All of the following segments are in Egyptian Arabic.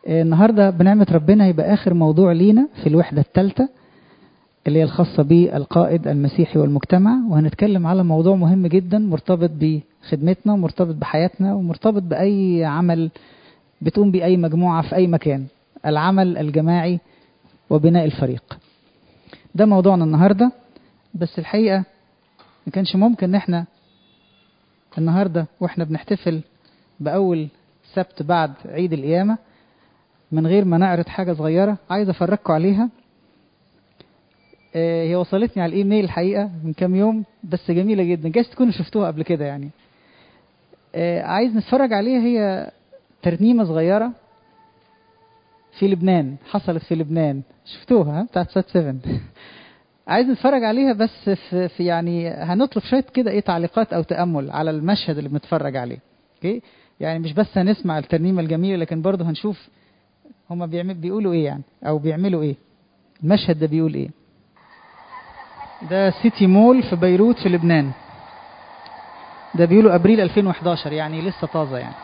آه، النهاردة بنعمة ربنا هيبقى آخر موضوع لينا في الوحدة الثالثة اللي هي الخاصة بالقائد المسيحي والمجتمع وهنتكلم على موضوع مهم جدا مرتبط بخدمتنا ومرتبط بحياتنا ومرتبط بأي عمل بتقوم بيه أي مجموعة في أي مكان العمل الجماعي وبناء الفريق ده موضوعنا النهاردة بس الحقيقة ما كانش ممكن ان احنا النهاردة واحنا بنحتفل بأول سبت بعد عيد القيامة من غير ما نعرض حاجة صغيرة عايز أفرجكم عليها آه، هي وصلتني على الإيميل الحقيقة من كام يوم بس جميلة جدا جايز تكونوا شفتوها قبل كده يعني آه، عايز نتفرج عليها هي ترنيمة صغيرة في لبنان حصلت في لبنان شفتوها ها؟ بتاعت سات 7 عايز نتفرج عليها بس في, في يعني هنطلب شويه كده ايه تعليقات او تامل على المشهد اللي بنتفرج عليه اوكي يعني مش بس هنسمع الترنيمه الجميله لكن برضه هنشوف هما بيعمل بيقولوا ايه يعني او بيعملوا ايه المشهد ده بيقول ايه ده سيتي مول في بيروت في لبنان ده بيقولوا ابريل 2011 يعني لسه طازه يعني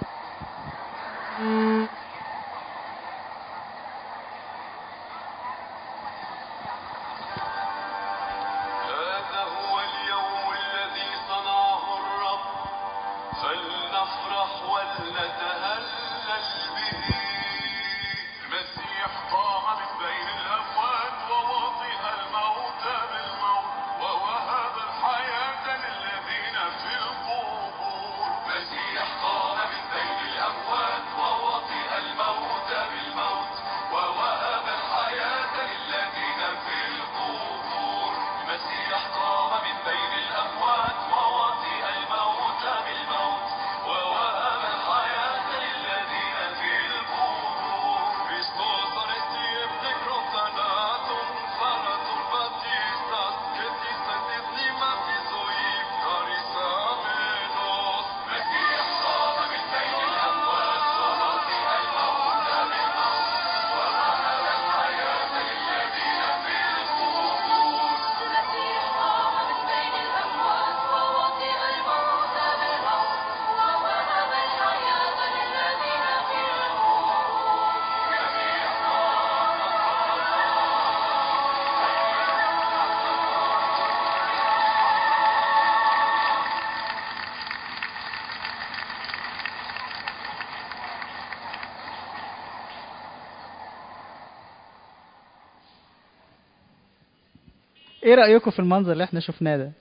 هذا هو اليوم الذي صنعه الرب فلنفرح ولنتهلل به المسيح قام من بين الأموات ووطئ الموت بالموت ووهب الحياة للذين في القبور المسيح قام من بين الأموات ووطئ الموت بالموت ووهب الحياة للذين في القبور المسيح قام من بين الأموات ووطئ الموت بالموت ووهب الحياة للذين في القبور Χριστός ανέστη επνεκροτανάτων θάνατον βαπτίστας και της αντιθνήμας τη ζωή χαρισάμενος. Μεσσίας قام من بين الأموات ووطئ الموت بالموت ووهب الحياة للذين في القبور المسيح قام من بين الأموات ووطئ الموت بالموت ووهب الحياة للذين في ايه رأيكم في المنظر اللي احنا شفناه ده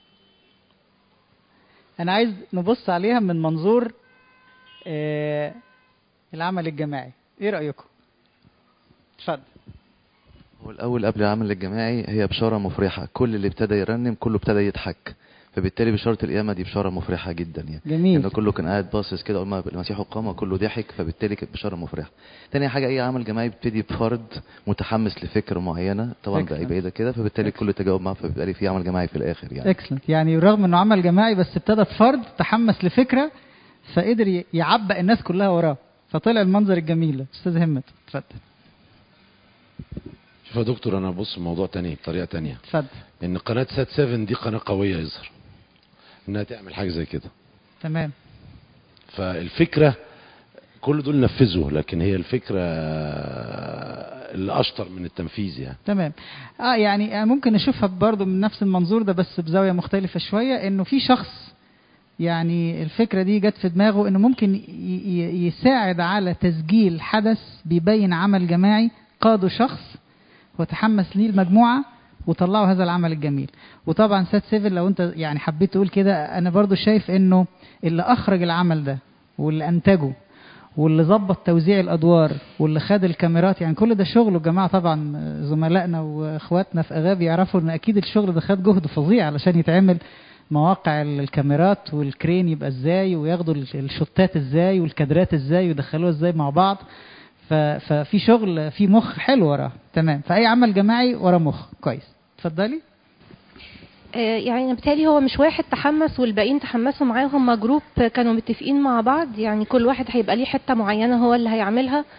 انا عايز نبص عليها من منظور آه العمل الجماعي ايه رأيكم اتفضل هو الأول قبل العمل الجماعي هي بشارة مفرحة كل اللي ابتدى يرنم كله ابتدى يضحك فبالتالي بشارة القيامة دي بشارة مفرحة جدا يعني جميل لأنه كله كان قاعد باصص كده أول ما المسيح قام كله ضحك فبالتالي كانت بشارة مفرحة تاني حاجة أي عمل جماعي بيبتدي بفرد متحمس لفكرة معينة طبعا Excellent. بقى بعيدة كده فبالتالي كله تجاوب معاه فبيبقى في عمل جماعي في الآخر يعني اكسلنت يعني رغم انه عمل جماعي بس ابتدى بفرد تحمس لفكرة فقدر ي- يعبق الناس كلها وراه فطلع المنظر الجميل ده. استاذ همت اتفضل شوف يا دكتور انا بص موضوع تاني بطريقه تانية اتفضل ان قناه سات 7 دي قناه قويه يظهر انها تعمل حاجه زي كده تمام فالفكره كل دول نفذوا لكن هي الفكره اللي اشطر من التنفيذ يعني تمام اه يعني آه ممكن نشوفها برضو من نفس المنظور ده بس بزاويه مختلفه شويه انه في شخص يعني الفكره دي جت في دماغه انه ممكن ي- ي- يساعد على تسجيل حدث بيبين عمل جماعي قاده شخص وتحمس ليه المجموعه وطلعوا هذا العمل الجميل وطبعا سات سيفن لو انت يعني حبيت تقول كده انا برضو شايف انه اللي اخرج العمل ده واللي انتجه واللي ظبط توزيع الادوار واللي خد الكاميرات يعني كل ده شغل جماعه طبعا زملائنا واخواتنا في اغابي يعرفوا ان اكيد الشغل ده خد جهد فظيع علشان يتعمل مواقع الكاميرات والكرين يبقى ازاي وياخدوا الشوتات ازاي والكادرات ازاي ويدخلوها ازاي مع بعض ف- ففي شغل في مخ حلو وراه تمام فاي عمل جماعي وراه مخ كويس اتفضلي آه، يعني بالتالي هو مش واحد تحمس والباقيين تحمسوا معاه هم جروب كانوا متفقين مع بعض يعني كل واحد هيبقى ليه حتة معينة هو اللي هيعملها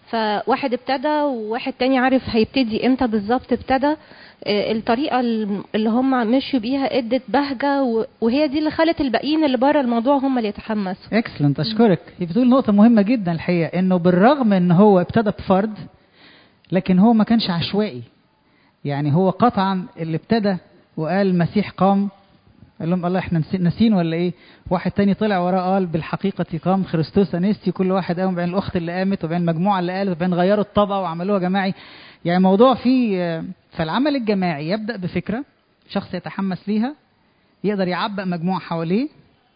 فواحد ابتدى وواحد تاني عارف هيبتدي امتى بالظبط ابتدى آه، الطريقة الم- اللي هم مشوا بيها ادت بهجة و- وهي دي اللي خلت الباقيين اللي بره الموضوع هم اللي يتحمسوا اكسلنت اشكرك هي بتقول نقطه مهمه جدا الحقيقه انه بالرغم ان هو ابتدى بفرد لكن هو ما كانش عشوائي يعني هو قطعا اللي ابتدى وقال المسيح قام قال لهم الله احنا نسي- ناسين ولا ايه واحد تاني طلع وراه قال بالحقيقة قام خريستوس انستي كل واحد قام بين الاخت اللي قامت وبين المجموعة اللي قالت وبين غيروا الطبقة وعملوها جماعي يعني موضوع فيه فالعمل الجماعي يبدأ بفكرة شخص يتحمس ليها يقدر يعبأ مجموعة حواليه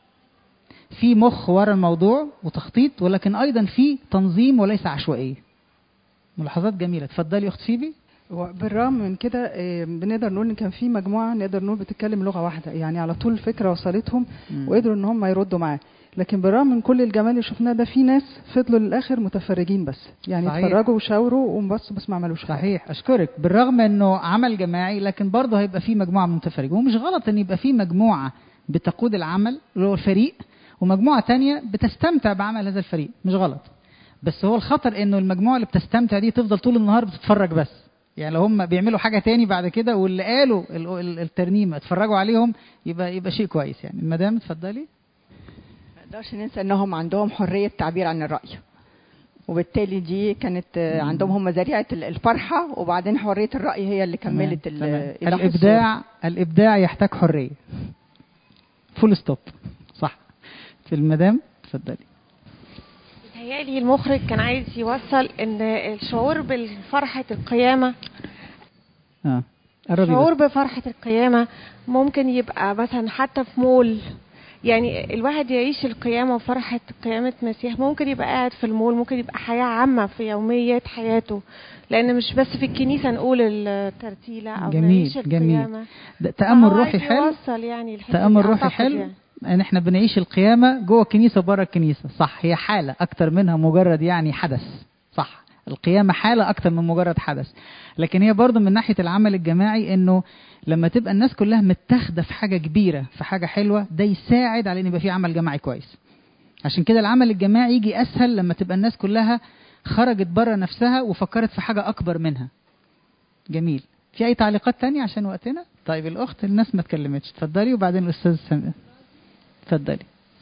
في مخ ورا الموضوع وتخطيط ولكن ايضا في تنظيم وليس عشوائيه ملاحظات جميله اتفضلي يا اخت فيبي هو بالرغم من كده آه، بنقدر نقول ان كان في مجموعه نقدر نقول بتتكلم لغه واحده يعني على طول الفكره وصلتهم وقدروا ان هم يردوا معاه لكن بالرغم من كل الجمال اللي شفناه ده في ناس فضلوا للاخر متفرجين بس يعني صحيح. اتفرجوا وشاوروا وبس بس ما عملوش حاجه صحيح اشكرك بالرغم انه عمل جماعي لكن برضه هيبقى في مجموعه من المتفرجين ومش غلط ان يبقى في مجموعه بتقود العمل اللي هو الفريق ومجموعه تانية بتستمتع بعمل هذا الفريق مش غلط بس هو الخطر انه المجموعه اللي بتستمتع دي تفضل طول النهار بتتفرج بس يعني لو هم بيعملوا حاجه تاني بعد كده واللي قالوا ال- ال- الترنيمه اتفرجوا عليهم يبقى يبقى شيء كويس يعني المدام اتفضلي ما نقدرش ننسى انهم عندهم حريه تعبير عن الراي وبالتالي دي كانت آه، عندهم هم ذريعه ال- الفرحه وبعدين حريه الراي هي اللي كملت ال- تمام. إيضاح الابداع الابداع يحتاج حريه فول ستوب صح في المدام اتفضلي متهيألي المخرج كان عايز يوصل ان الشعور بالفرحة القيامة اه قربي شعور بس. بفرحة القيامة ممكن يبقى مثلا حتى في مول يعني الواحد يعيش القيامة وفرحة قيامة مسيح ممكن يبقى قاعد في المول ممكن يبقى حياة عامة في يوميات حياته لأن مش بس في الكنيسة نقول الترتيلة أو جميل، نعيش جميل. القيامة ده تامل فهو روحي عايز حلو يوصل يعني الحتة تامل دي روحي أعتقد حلو يعني. ان احنا بنعيش القيامه جوه الكنيسه وبره الكنيسه صح هي حاله اكتر منها مجرد يعني حدث صح القيامه حاله اكتر من مجرد حدث لكن هي برضه من ناحيه العمل الجماعي انه لما تبقى الناس كلها متاخده في حاجه كبيره في حاجه حلوه ده يساعد على ان يبقى في عمل جماعي كويس عشان كده العمل الجماعي يجي اسهل لما تبقى الناس كلها خرجت بره نفسها وفكرت في حاجه اكبر منها جميل في اي تعليقات تانية عشان وقتنا طيب الاخت الناس ما اتكلمتش اتفضلي وبعدين الاستاذ سامي اتفضلي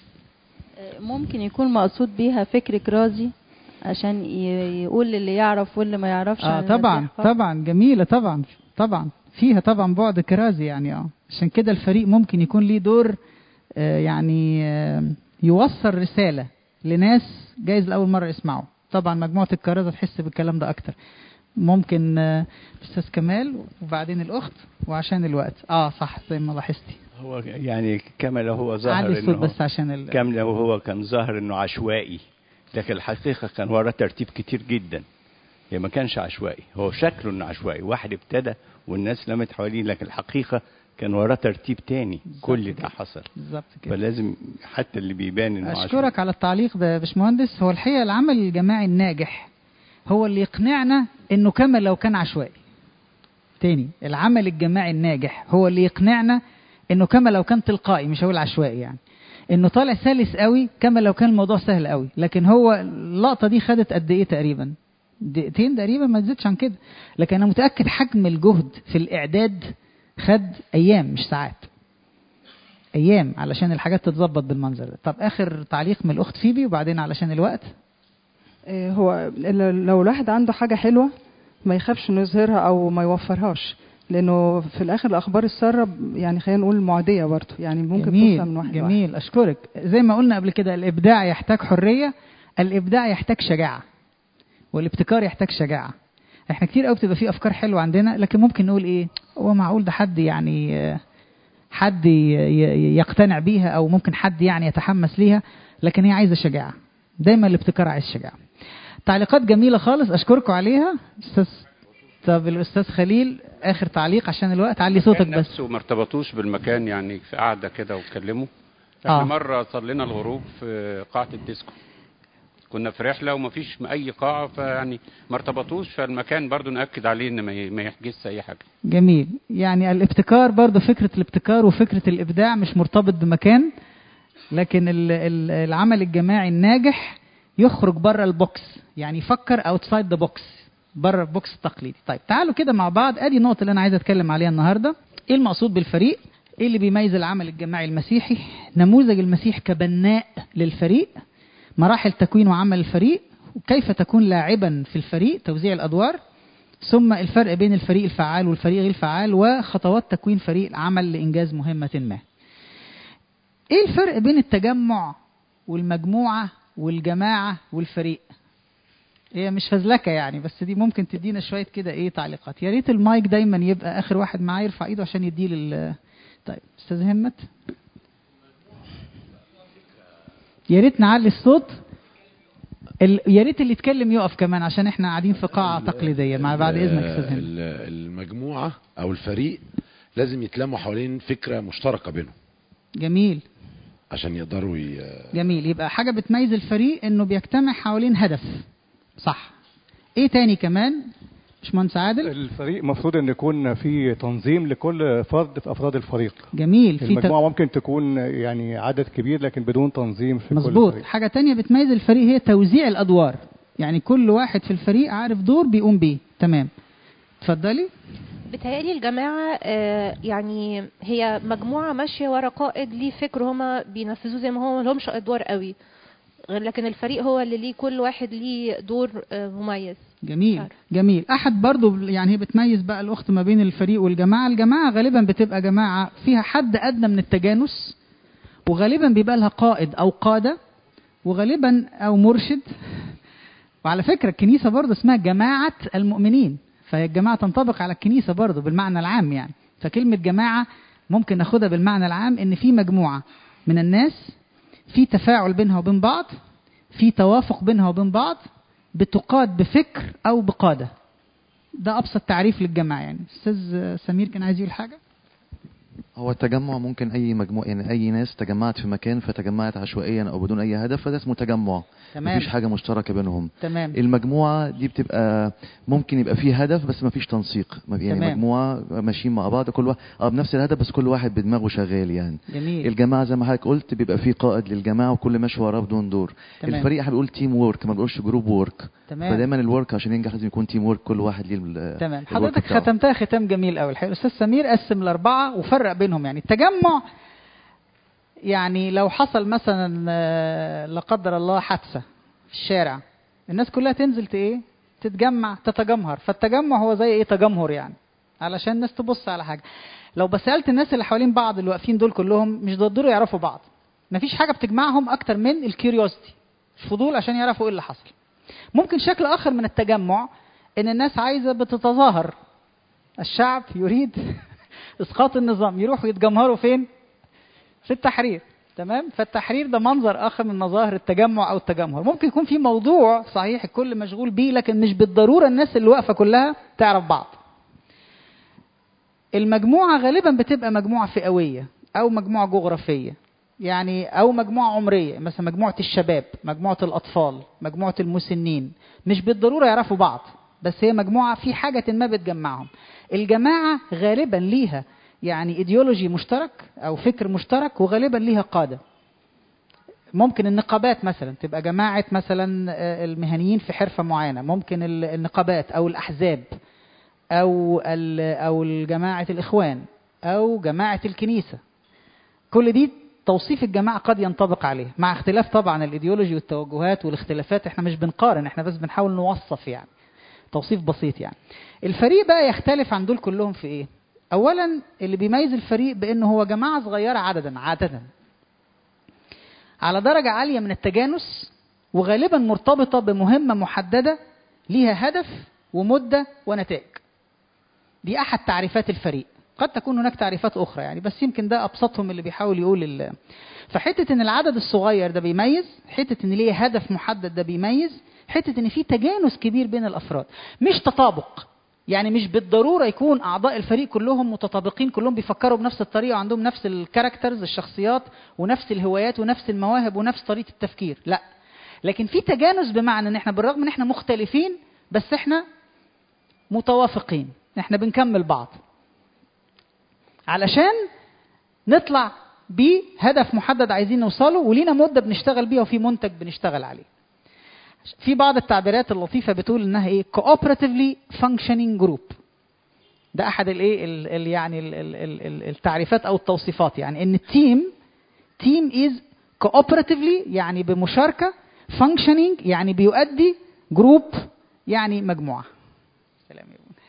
ممكن يكون مقصود بيها فكر كرازي عشان ي- يقول للي يعرف واللي ما يعرفش اه عن طبعا المسيح خالص. طبعا جميله طبعا طبعا فيها طبعا بعد كرازي يعني اه عشان كده الفريق ممكن يكون ليه دور آه يعني آه يوصل رساله لناس جايز لاول مره يسمعوا طبعا مجموعه الكرازه تحس بالكلام ده اكتر ممكن آه، استاذ كمال وبعدين الاخت وعشان الوقت اه صح زي ما لاحظتي هو يعني كما لو هو علي ظاهر الصوت انه بس عشان ال... كما لو هو كان ظاهر انه عشوائي لكن الحقيقه كان وراه ترتيب كتير جدا يعني ما كانش عشوائي هو شكله انه عشوائي واحد ابتدى والناس لمت حواليه لكن الحقيقه كان وراه ترتيب تاني كل ده حصل بالظبط كده فلازم حتى اللي بيبان انه عشوائي اشكرك على التعليق ده يا باشمهندس هو الحقيقه العمل الجماعي الناجح هو اللي يقنعنا انه كما لو كان عشوائي تاني العمل الجماعي الناجح هو اللي يقنعنا انه كما لو كان تلقائي مش هقول عشوائي يعني انه طالع سلس قوي كما لو كان الموضوع سهل قوي لكن هو اللقطه دي خدت قد ايه تقريبا دقيقتين تقريبا ما تزيدش عن كده لكن انا متاكد حجم الجهد في الاعداد خد ايام مش ساعات ايام علشان الحاجات تتظبط بالمنظر ده طب اخر تعليق من الاخت فيبي وبعدين علشان الوقت آه، هو ال- لو الواحد عنده حاجه حلوه ما يخافش انه يظهرها او ما يوفرهاش لانه في الاخر الاخبار الساره يعني خلينا نقول معديه برضه يعني ممكن جميل توصل من واحد جميل اشكرك زي ما قلنا قبل كده الابداع يحتاج حريه الابداع يحتاج شجاعه والابتكار يحتاج شجاعه احنا كتير قوي بتبقى في افكار حلوه عندنا لكن ممكن نقول ايه هو معقول ده حد يعني آه، حد ي- ي- يقتنع بيها او ممكن حد يعني يتحمس ليها لكن هي عايزه شجاعه دايما الابتكار عايز شجاعه تعليقات جميله خالص اشكركم عليها استاذ طب الاستاذ خليل اخر تعليق عشان الوقت علي صوتك المكان بس نفسه ما ارتبطوش بالمكان يعني في قعده كده واتكلموا احنا آه. آه. مره صلينا الغروب في قاعه الديسكو كنا في رحله ومفيش اي قاعه فيعني ما ارتبطوش فالمكان برضو ناكد عليه ان ما ي- ما يحجزش اي حاجه جميل يعني الابتكار برضو فكرة الابتكار وفكرة الإبداع مش مرتبط بمكان لكن ال- ال- العمل الجماعي الناجح يخرج بره البوكس يعني يفكر اوتسايد ذا بوكس بره البوكس التقليدي طيب تعالوا كده مع بعض ادي النقطه اللي انا عايز اتكلم عليها النهارده ايه المقصود بالفريق ايه اللي بيميز العمل الجماعي المسيحي نموذج المسيح كبناء للفريق مراحل تكوين وعمل الفريق وكيف تكون لاعبا في الفريق توزيع الادوار ثم الفرق بين الفريق الفعال والفريق غير الفعال وخطوات تكوين فريق العمل لانجاز مهمه ما ايه الفرق بين التجمع والمجموعه والجماعه والفريق هي مش فزلكه يعني بس دي ممكن تدينا شويه كده ايه تعليقات يا ريت المايك دايما يبقى اخر واحد معاه يرفع ايده عشان يديه لل طيب استاذ همت يا ريت نعلي الصوت ال... يا ريت اللي يتكلم يقف كمان عشان احنا قاعدين في قاعه تقليديه مع بعد اذنك استاذ همت ال- المجموعة أو الفريق لازم يتلموا حوالين فكرة مشتركة بينهم جميل عشان يقدروا ي... جميل يبقى حاجه بتميز الفريق انه بيجتمع حوالين هدف صح ايه تاني كمان باشمهندس عادل الفريق المفروض ان يكون في تنظيم لكل فرد في افراد الفريق جميل في ت- المجموعه ممكن تكون يعني عدد كبير لكن بدون تنظيم في كل مظبوط فريق حاجة تانية بتميز الفريق هي توزيع الأدوار يعني كل واحد في الفريق عارف دور بيقوم بيه تمام اتفضلي بتهيألي الجماعة آه، يعني هي مجموعة ماشية ورا قائد ليه فكر هما بينفذوه زي ما هو ملهمش أدوار قوي غير لكن الفريق هو اللي ليه كل واحد ليه دور آه، مميز جميل جميل أحد برضو يعني هي بتميز بقى الأخت ما بين الفريق والجماعة الجماعة غالبا بتبقى جماعة فيها حد أدنى من التجانس وغالبا بيبقى لها قائد أو قادة وغالبا أو مرشد وعلى فكرة الكنيسة برضو اسمها جماعة المؤمنين فهي الجماعة تنطبق على الكنيسة برضو بالمعنى العام يعني فكلمة جماعة ممكن ناخدها بالمعنى العام ان في مجموعة من الناس في تفاعل بينها وبين بعض في توافق بينها وبين بعض بتقاد بفكر او بقادة ده ابسط تعريف للجماعة يعني استاذ سمير كان عايز يقول حاجة هو التجمع ممكن اي مجموعه يعني اي ناس تجمعت في مكان فتجمعت عشوائيا او بدون اي هدف فده اسمه تجمع تمام. مفيش حاجه مشتركه بينهم تمام المجموعه دي بتبقى ممكن يبقى فيه هدف بس مفيش تنسيق ما- يعني تمام. مجموعه ماشيين مع بعض كل واحد اه بنفس الهدف بس كل واحد بدماغه شغال يعني جميل الجماعه زي ما حضرتك قلت بيبقى فيه قائد للجماعه وكل ماشي وراه بدون دور تمام. الفريق احنا بنقول تيم وورك ما بنقولش جروب وورك تمام. فدايما الورك عشان ينجح لازم يكون تيم وورك كل واحد ليه ال- تمام الورك حضرتك بتاعه. ختمتها ختام جميل قوي الحقيقه الاستاذ سمير قسم الاربعه وفرق بينهم يعني التجمع يعني لو حصل مثلا آه، لا قدر الله حادثه في الشارع الناس كلها تنزل ت- ايه تتجمع تتجمهر فالتجمع هو زي ايه تجمهر يعني علشان الناس تبص على حاجه لو بسالت الناس اللي حوالين بعض اللي واقفين دول كلهم مش ضروري يعرفوا بعض مفيش حاجه بتجمعهم اكتر من الكيوريوزيتي الفضول عشان يعرفوا ايه اللي حصل ممكن شكل اخر من التجمع ان الناس عايزه بتتظاهر الشعب يريد اسقاط النظام يروحوا يتجمهروا فين في التحرير تمام فالتحرير ده منظر اخر من مظاهر التجمع او التجمهر ممكن يكون في موضوع صحيح الكل مشغول بيه لكن مش بالضروره الناس اللي واقفه كلها تعرف بعض المجموعه غالبا بتبقى مجموعه فئويه او مجموعه جغرافيه يعني او مجموعه عمريه مثلا مجموعه الشباب مجموعه الاطفال مجموعه المسنين مش بالضروره يعرفوا بعض بس هي مجموعه في حاجه ما بتجمعهم الجماعه غالبا ليها يعني ايديولوجي مشترك او فكر مشترك وغالبا ليها قاده ممكن النقابات مثلا تبقى جماعه مثلا آه، المهنيين في حرفه معينه ممكن ال- النقابات او الاحزاب او ال- او جماعه الاخوان او جماعه الكنيسه كل دي توصيف الجماعة قد ينطبق عليه مع اختلاف طبعا الايديولوجي والتوجهات والاختلافات احنا مش بنقارن احنا بس بنحاول نوصف يعني توصيف بسيط يعني الفريق بقى يختلف عن دول كلهم في ايه اولا اللي بيميز الفريق بانه هو جماعة صغيرة عددا عادة على درجة عالية من التجانس وغالبا مرتبطة بمهمة محددة ليها هدف ومدة ونتائج دي احد تعريفات الفريق قد تكون هناك تعريفات اخرى يعني بس يمكن ده ابسطهم اللي بيحاول يقول ال... فحته ان العدد الصغير ده بيميز حته ان ليه هدف محدد ده بيميز حته ان في تجانس كبير بين الافراد مش تطابق يعني مش بالضروره يكون اعضاء الفريق كلهم متطابقين كلهم بيفكروا بنفس الطريقه وعندهم نفس الكاركترز الشخصيات ونفس الهوايات ونفس المواهب ونفس طريقه التفكير لا لكن في تجانس بمعنى ان احنا بالرغم ان احنا مختلفين بس احنا متوافقين احنا بنكمل بعض علشان نطلع بهدف محدد عايزين نوصله ولينا مده بنشتغل بيها وفي منتج بنشتغل عليه في بعض التعبيرات اللطيفه بتقول انها ايه cooperatively functioning group ده احد الايه ال- ال- يعني ال- ال- ال- ال- التعريفات او التوصيفات يعني ان التيم تيم از cooperatively يعني بمشاركه functioning يعني بيؤدي جروب يعني مجموعه سلام يا ابونا.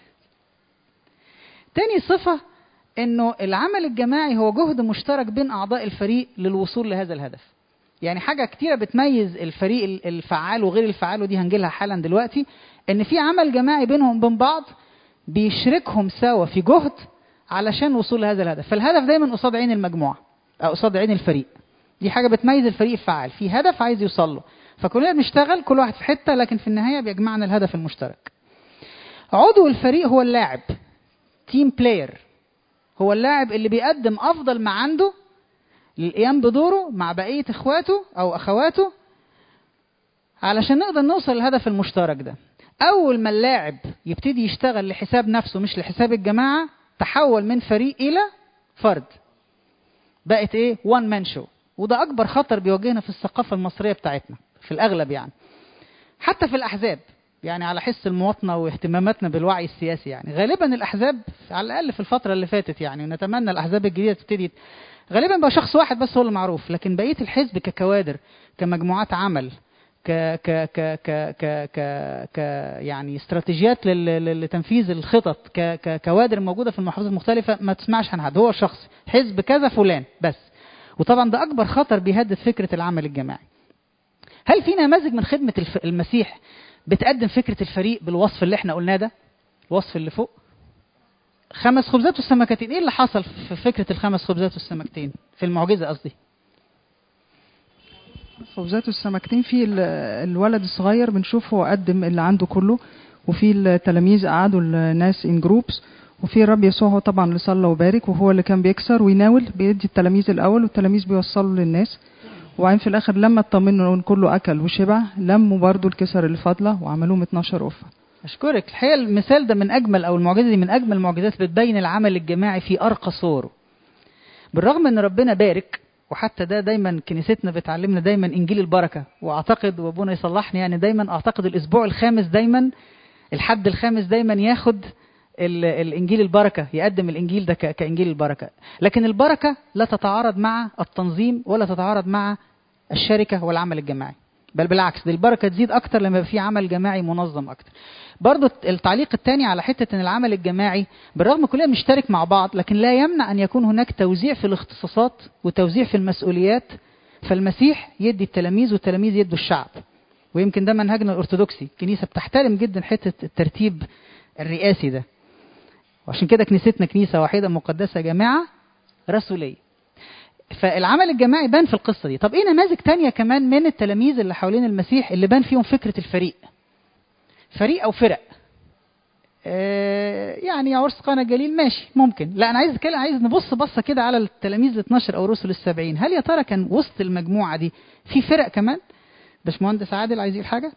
تاني صفه انه العمل الجماعي هو جهد مشترك بين اعضاء الفريق للوصول لهذا الهدف يعني حاجه كتيره بتميز الفريق ال- الفعال وغير الفعال ودي هنجيلها حالا دلوقتي ان في عمل جماعي بينهم وبين بعض بيشركهم سوا في جهد علشان الوصول لهذا الهدف فالهدف دايما قصاد عين المجموعه او قصاد عين الفريق دي حاجه بتميز الفريق الفعال في هدف عايز يوصل له فكلنا بنشتغل كل واحد في حته لكن في النهايه بيجمعنا الهدف المشترك عضو الفريق هو اللاعب تيم بلاير هو اللاعب اللي بيقدم افضل ما عنده للقيام بدوره مع بقيه اخواته او اخواته علشان نقدر نوصل للهدف المشترك ده اول ما اللاعب يبتدي يشتغل لحساب نفسه مش لحساب الجماعه تحول من فريق الى فرد بقت ايه وان مان شو وده اكبر خطر بيواجهنا في الثقافه المصريه بتاعتنا في الاغلب يعني حتى في الاحزاب يعني على حس المواطنه واهتماماتنا بالوعي السياسي يعني غالبا الاحزاب على الاقل في الفتره اللي فاتت يعني ونتمنى الاحزاب الجديده تبتدي غالبا بقى شخص واحد بس هو اللي معروف لكن بقيه الحزب ككوادر كمجموعات عمل ك ك ك ك ك ك ك يعني استراتيجيات لل- لل- لتنفيذ الخطط ك ك كوادر موجوده في المحافظات المختلفه ما تسمعش عن حد هو شخص حزب كذا فلان بس وطبعا ده اكبر خطر بيهدد فكره العمل الجماعي هل في نماذج من خدمه الف- المسيح بتقدم فكره الفريق بالوصف اللي احنا قلناه ده الوصف اللي فوق خمس خبزات والسمكتين ايه اللي حصل في فكره الخمس خبزات والسمكتين في المعجزه قصدي خبزات والسمكتين في ال- الولد الصغير بنشوف هو قدم اللي عنده كله وفي التلاميذ قعدوا الناس ان جروبس وفي الرب يسوع هو طبعا اللي صلى وبارك وهو اللي كان بيكسر ويناول بيدي التلاميذ الاول والتلاميذ بيوصلوا للناس وبعدين في الاخر لما اطمنوا ان كله اكل وشبع لموا برضو الكسر اللي فاضله وعملوهم 12 قفه اشكرك الحقيقه المثال ده من اجمل او المعجزه دي من اجمل المعجزات بتبين العمل الجماعي في ارقى صوره بالرغم ان ربنا بارك وحتى ده دايما كنيستنا بتعلمنا دايما انجيل البركه واعتقد وابونا يصلحني يعني دايما اعتقد الاسبوع الخامس دايما الحد الخامس دايما ياخد ال- الانجيل البركه يقدم الانجيل ده ك- كانجيل البركه لكن البركه لا تتعارض مع التنظيم ولا تتعارض مع الشركه والعمل الجماعي بل بالعكس دي البركه تزيد اكتر لما يبقى في عمل جماعي منظم اكتر برضو التعليق الثاني على حته ان العمل الجماعي بالرغم كلنا بنشترك مع بعض لكن لا يمنع ان يكون هناك توزيع في الاختصاصات وتوزيع في المسؤوليات فالمسيح يدي التلاميذ والتلاميذ يدوا الشعب ويمكن ده منهجنا الارثوذكسي الكنيسه بتحترم جدا حته الترتيب الرئاسي ده وعشان كده كنيستنا كنيسه واحده مقدسه جماعه رسوليه فالعمل الجماعي بان في القصه دي طب ايه نماذج تانية كمان من التلاميذ اللي حوالين المسيح اللي بان فيهم فكره الفريق فريق او فرق آه يعني عرس قانا الجليل ماشي ممكن لا انا عايز اتكلم عايز نبص بصه كده على التلاميذ ال 12 او الرسل السبعين هل يا ترى كان وسط المجموعه دي في فرق كمان باشمهندس عادل عايز يقول حاجه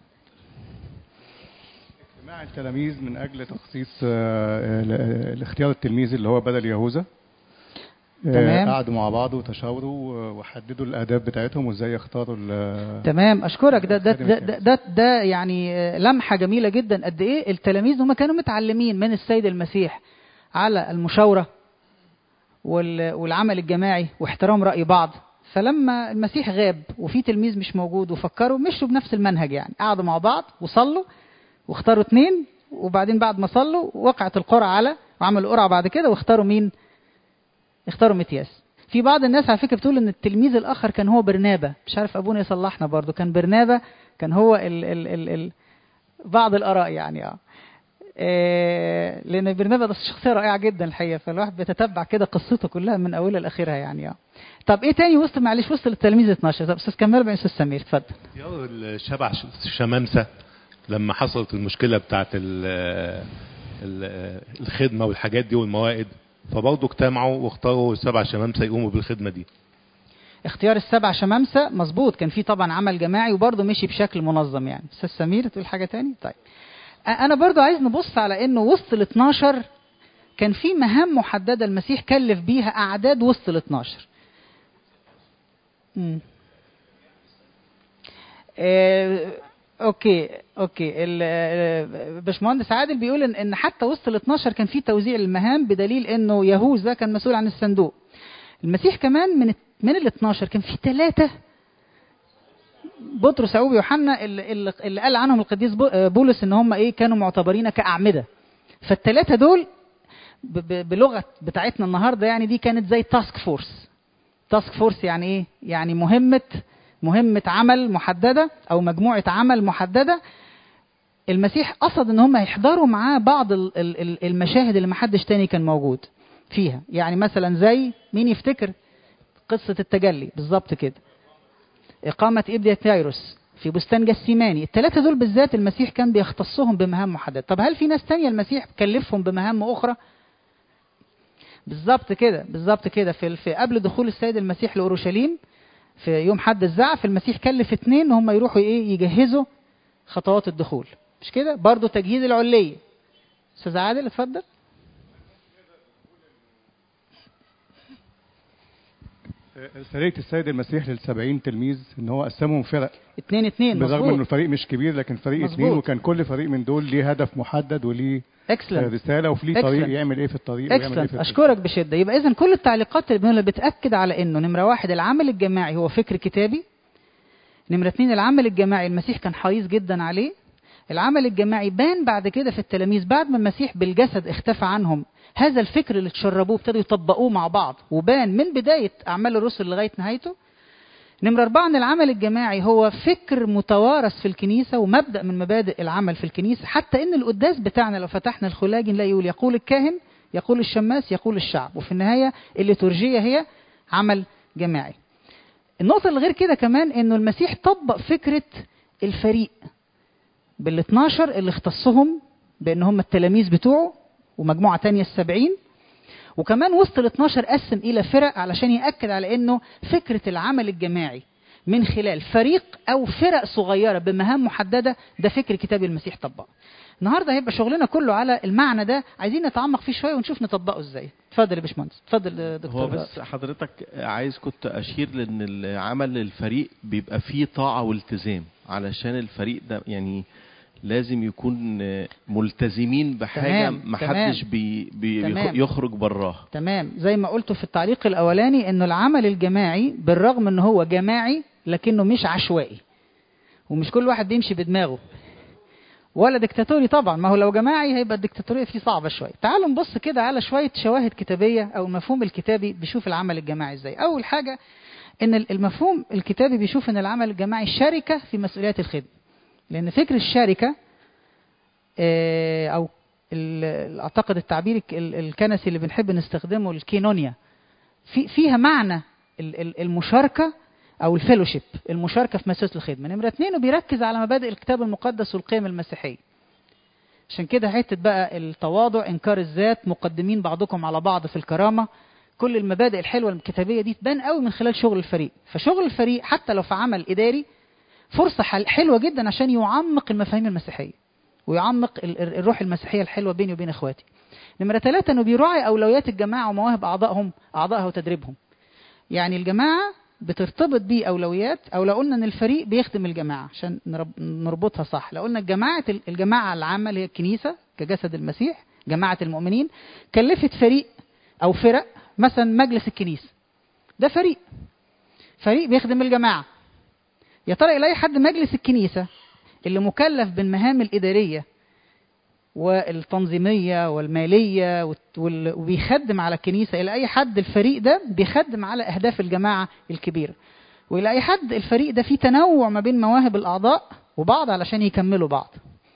اجتماع التلاميذ من اجل تخصيص آه، ال- الاختيار التلميذ اللي هو بدل يهوذا آه، تمام. قعدوا مع بعض وتشاوروا وحددوا الاهداف بتاعتهم وازاي يختاروا ال- تمام اشكرك ده ده خادم ده, ده, ده, ده يعني آه، لمحه جميله جدا قد ايه التلاميذ هم كانوا متعلمين من السيد المسيح على المشاوره وال- والعمل الجماعي واحترام راي بعض فلما المسيح غاب وفي تلميذ مش موجود وفكروا مشوا بنفس المنهج يعني قعدوا مع بعض وصلوا واختاروا اتنين وبعدين بعد ما صلوا وقعت القرعه على وعملوا قرعه بعد كده واختاروا مين؟ اختاروا متياس في بعض الناس على فكره بتقول ان التلميذ الاخر كان هو برنابا مش عارف ابونا يصلحنا برضو كان برنابا كان هو ال ال ال ال بعض الاراء يعني اه آه، لان برنابا ده شخصيه رائعه جدا الحقيقه فالواحد بيتتبع كده قصته كلها من اولها لاخرها يعني اه طب ايه تاني وسط معلش وسط التلاميذ 12 طب استاذ كمال بعدين استاذ سمير اتفضل يا الشبع شمامسة لما حصلت المشكلة بتاعت ال- ال- الخدمة والحاجات دي والموائد فبرضه اجتمعوا واختاروا سبع شمامسة يقوموا بالخدمة دي اختيار السبع شمامسه مظبوط كان في طبعا عمل جماعي وبرضه مشي بشكل منظم يعني استاذ سمير تقول حاجه تاني طيب أ- انا برضه عايز نبص على انه وسط ال 12 كان في مهام محدده المسيح كلف بيها اعداد وسط ال 12 مم. آه، اوكي اوكي ال- ال- باشمهندس عادل بيقول ان ان حتى وسط ال 12 كان في توزيع المهام بدليل انه يهوذا كان مسؤول عن الصندوق المسيح كمان من من ال 12 كان في ثلاثه بطرس يعقوب يوحنا اللي, اللي اللي قال عنهم القديس بو- بولس ان هم ايه كانوا معتبرين كاعمده فالثلاثه دول ب- ب- بلغه بتاعتنا النهارده يعني دي كانت زي تاسك فورس تاسك فورس يعني ايه يعني مهمه مهمه عمل محدده او مجموعه عمل محدده المسيح قصد ان هم يحضروا معاه بعض ال- ال- ال- المشاهد اللي محدش تاني كان موجود فيها يعني مثلا زي مين يفتكر قصه التجلي بالظبط كده إقامة إبدية تايروس في بستان جسيماني الثلاثة دول بالذات المسيح كان بيختصهم بمهام محددة طب هل في ناس تانية المسيح كلفهم بمهام أخرى بالظبط كده بالظبط كده في, في قبل دخول السيد المسيح لأورشليم في يوم حد الزعف المسيح كلف اتنين ان هم يروحوا ايه يجهزوا خطوات الدخول مش كده برضو تجهيز العلية استاذ عادل اتفضل ارساليه السيد المسيح للسبعين تلميذ ان هو قسمهم فرق اتنين اتنين بالرغم مظبوط. انه الفريق مش كبير لكن فريق مظبوط. اتنين وكان كل فريق من دول ليه هدف محدد وليه Excellent. رساله وفي طريق Excellent. يعمل ايه في الطريق ويعمل ايه في اكسلنت الطريق. اشكرك بشده يبقى اذا كل التعليقات اللي بنقولها بتاكد على انه نمره واحد العمل الجماعي هو فكر كتابي نمره اتنين العمل الجماعي المسيح كان حريص جدا عليه العمل الجماعي بان بعد كده في التلاميذ بعد ما المسيح بالجسد اختفى عنهم هذا الفكر اللي تشربوه ابتدوا يطبقوه مع بعض وبان من بدايه اعمال الرسل لغايه نهايته نمرة أربعة أن العمل الجماعي هو فكر متوارث في الكنيسة ومبدأ من مبادئ العمل في الكنيسة حتى أن القداس بتاعنا لو فتحنا الخلاجي نلاقي يقول يقول الكاهن يقول الشماس يقول الشعب وفي النهاية الليتورجية هي عمل جماعي النقطة اللي غير كده كمان أنه المسيح طبق فكرة الفريق بال 12 اللي اختصهم بأن هم التلاميذ بتوعه ومجموعة تانية السبعين وكمان وسط ال 12 قسم الى فرق علشان ياكد على انه فكره العمل الجماعي من خلال فريق او فرق صغيره بمهام محدده ده فكر كتاب المسيح طبقه. النهارده هيبقى شغلنا كله على المعنى ده عايزين نتعمق فيه شويه ونشوف نطبقه ازاي. اتفضل يا باشمهندس، اتفضل يا دكتور هو بس حضرتك عايز كنت اشير لان العمل الفريق بيبقى فيه طاعه والتزام علشان الفريق ده يعني لازم يكون ملتزمين بحاجه تمام، محدش تمام. بي بي تمام. يخرج براها تمام زي ما قلت في التعليق الاولاني انه العمل الجماعي بالرغم ان هو جماعي لكنه مش عشوائي ومش كل واحد بيمشي بدماغه ولا ديكتاتوري طبعا ما هو لو جماعي هيبقى الديكتاتوريه فيه صعبه شويه تعالوا نبص كده على شويه شواهد كتابيه او المفهوم الكتابي بيشوف العمل الجماعي ازاي اول حاجه ان المفهوم الكتابي بيشوف ان العمل الجماعي شركه في مسؤوليات الخدمه لان فكر الشركه آه، او ال- اعتقد التعبير الك- ال- الكنسي اللي بنحب نستخدمه الكينونيا في فيها معنى ال- ال- المشاركه او الفيلوشيب المشاركه في مسؤوليه الخدمه نمره اثنين وبيركز على مبادئ الكتاب المقدس والقيم المسيحيه عشان كده حته بقى التواضع انكار الذات مقدمين بعضكم على بعض في الكرامه كل المبادئ الحلوه الكتابيه دي تبان قوي من خلال شغل الفريق فشغل الفريق حتى لو في عمل اداري فرصه حل- حلوه جدا عشان يعمق المفاهيم المسيحيه ويعمق ال- ال- الروح المسيحيه الحلوه بيني وبين اخواتي نمره ثلاثة انه بيراعي اولويات الجماعه ومواهب اعضائهم اعضائها وتدريبهم يعني الجماعه بترتبط بيه اولويات او لو قلنا ان الفريق بيخدم الجماعه عشان نرب- نربطها صح لو قلنا الجماعه الجماعه العامه اللي هي الكنيسه كجسد المسيح جماعه المؤمنين كلفت فريق او فرق مثلا مجلس الكنيسه ده فريق فريق بيخدم الجماعه يا ترى يلاقي حد مجلس الكنيسه اللي مكلف بالمهام الاداريه والتنظيميه والماليه والت- وال- وبيخدم على الكنيسه الى اي حد الفريق ده بيخدم على اهداف الجماعه الكبيره والى اي حد الفريق ده فيه تنوع ما بين مواهب الاعضاء وبعض علشان يكملوا بعض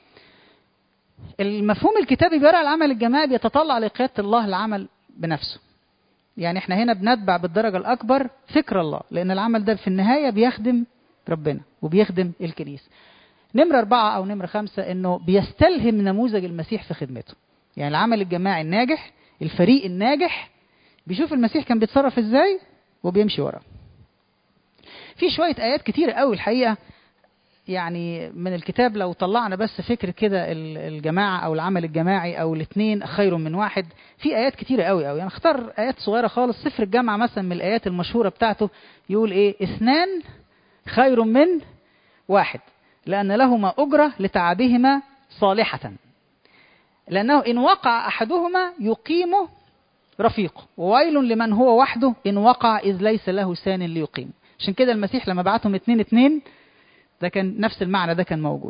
المفهوم الكتابي بيرى العمل الجماعي بيتطلع لقياده الله العمل بنفسه يعني احنا هنا بنتبع بالدرجه الاكبر فكر الله لان العمل ده في النهايه بيخدم ربنا وبيخدم الكنيسه نمرة أربعة أو نمرة خمسة إنه بيستلهم نموذج المسيح في خدمته. يعني العمل الجماعي الناجح، الفريق الناجح بيشوف المسيح كان بيتصرف إزاي وبيمشي وراه. في شوية آيات كتيرة قوي الحقيقة يعني من الكتاب لو طلعنا بس فكرة كده ال- الجماعة أو العمل الجماعي أو الاثنين خير من واحد في آيات كتيرة قوي قوي يعني اختار آيات صغيرة خالص سفر الجامعة مثلا من الآيات المشهورة بتاعته يقول إيه اثنان خير من واحد لأن لهما أجرة لتعبهما صالحة لأنه إن وقع أحدهما يقيمه رفيقه وويل لمن هو وحده إن وقع إذ ليس له سان ليقيم عشان كده المسيح لما بعتهم اتنين اتنين ده كان نفس المعنى ده كان موجود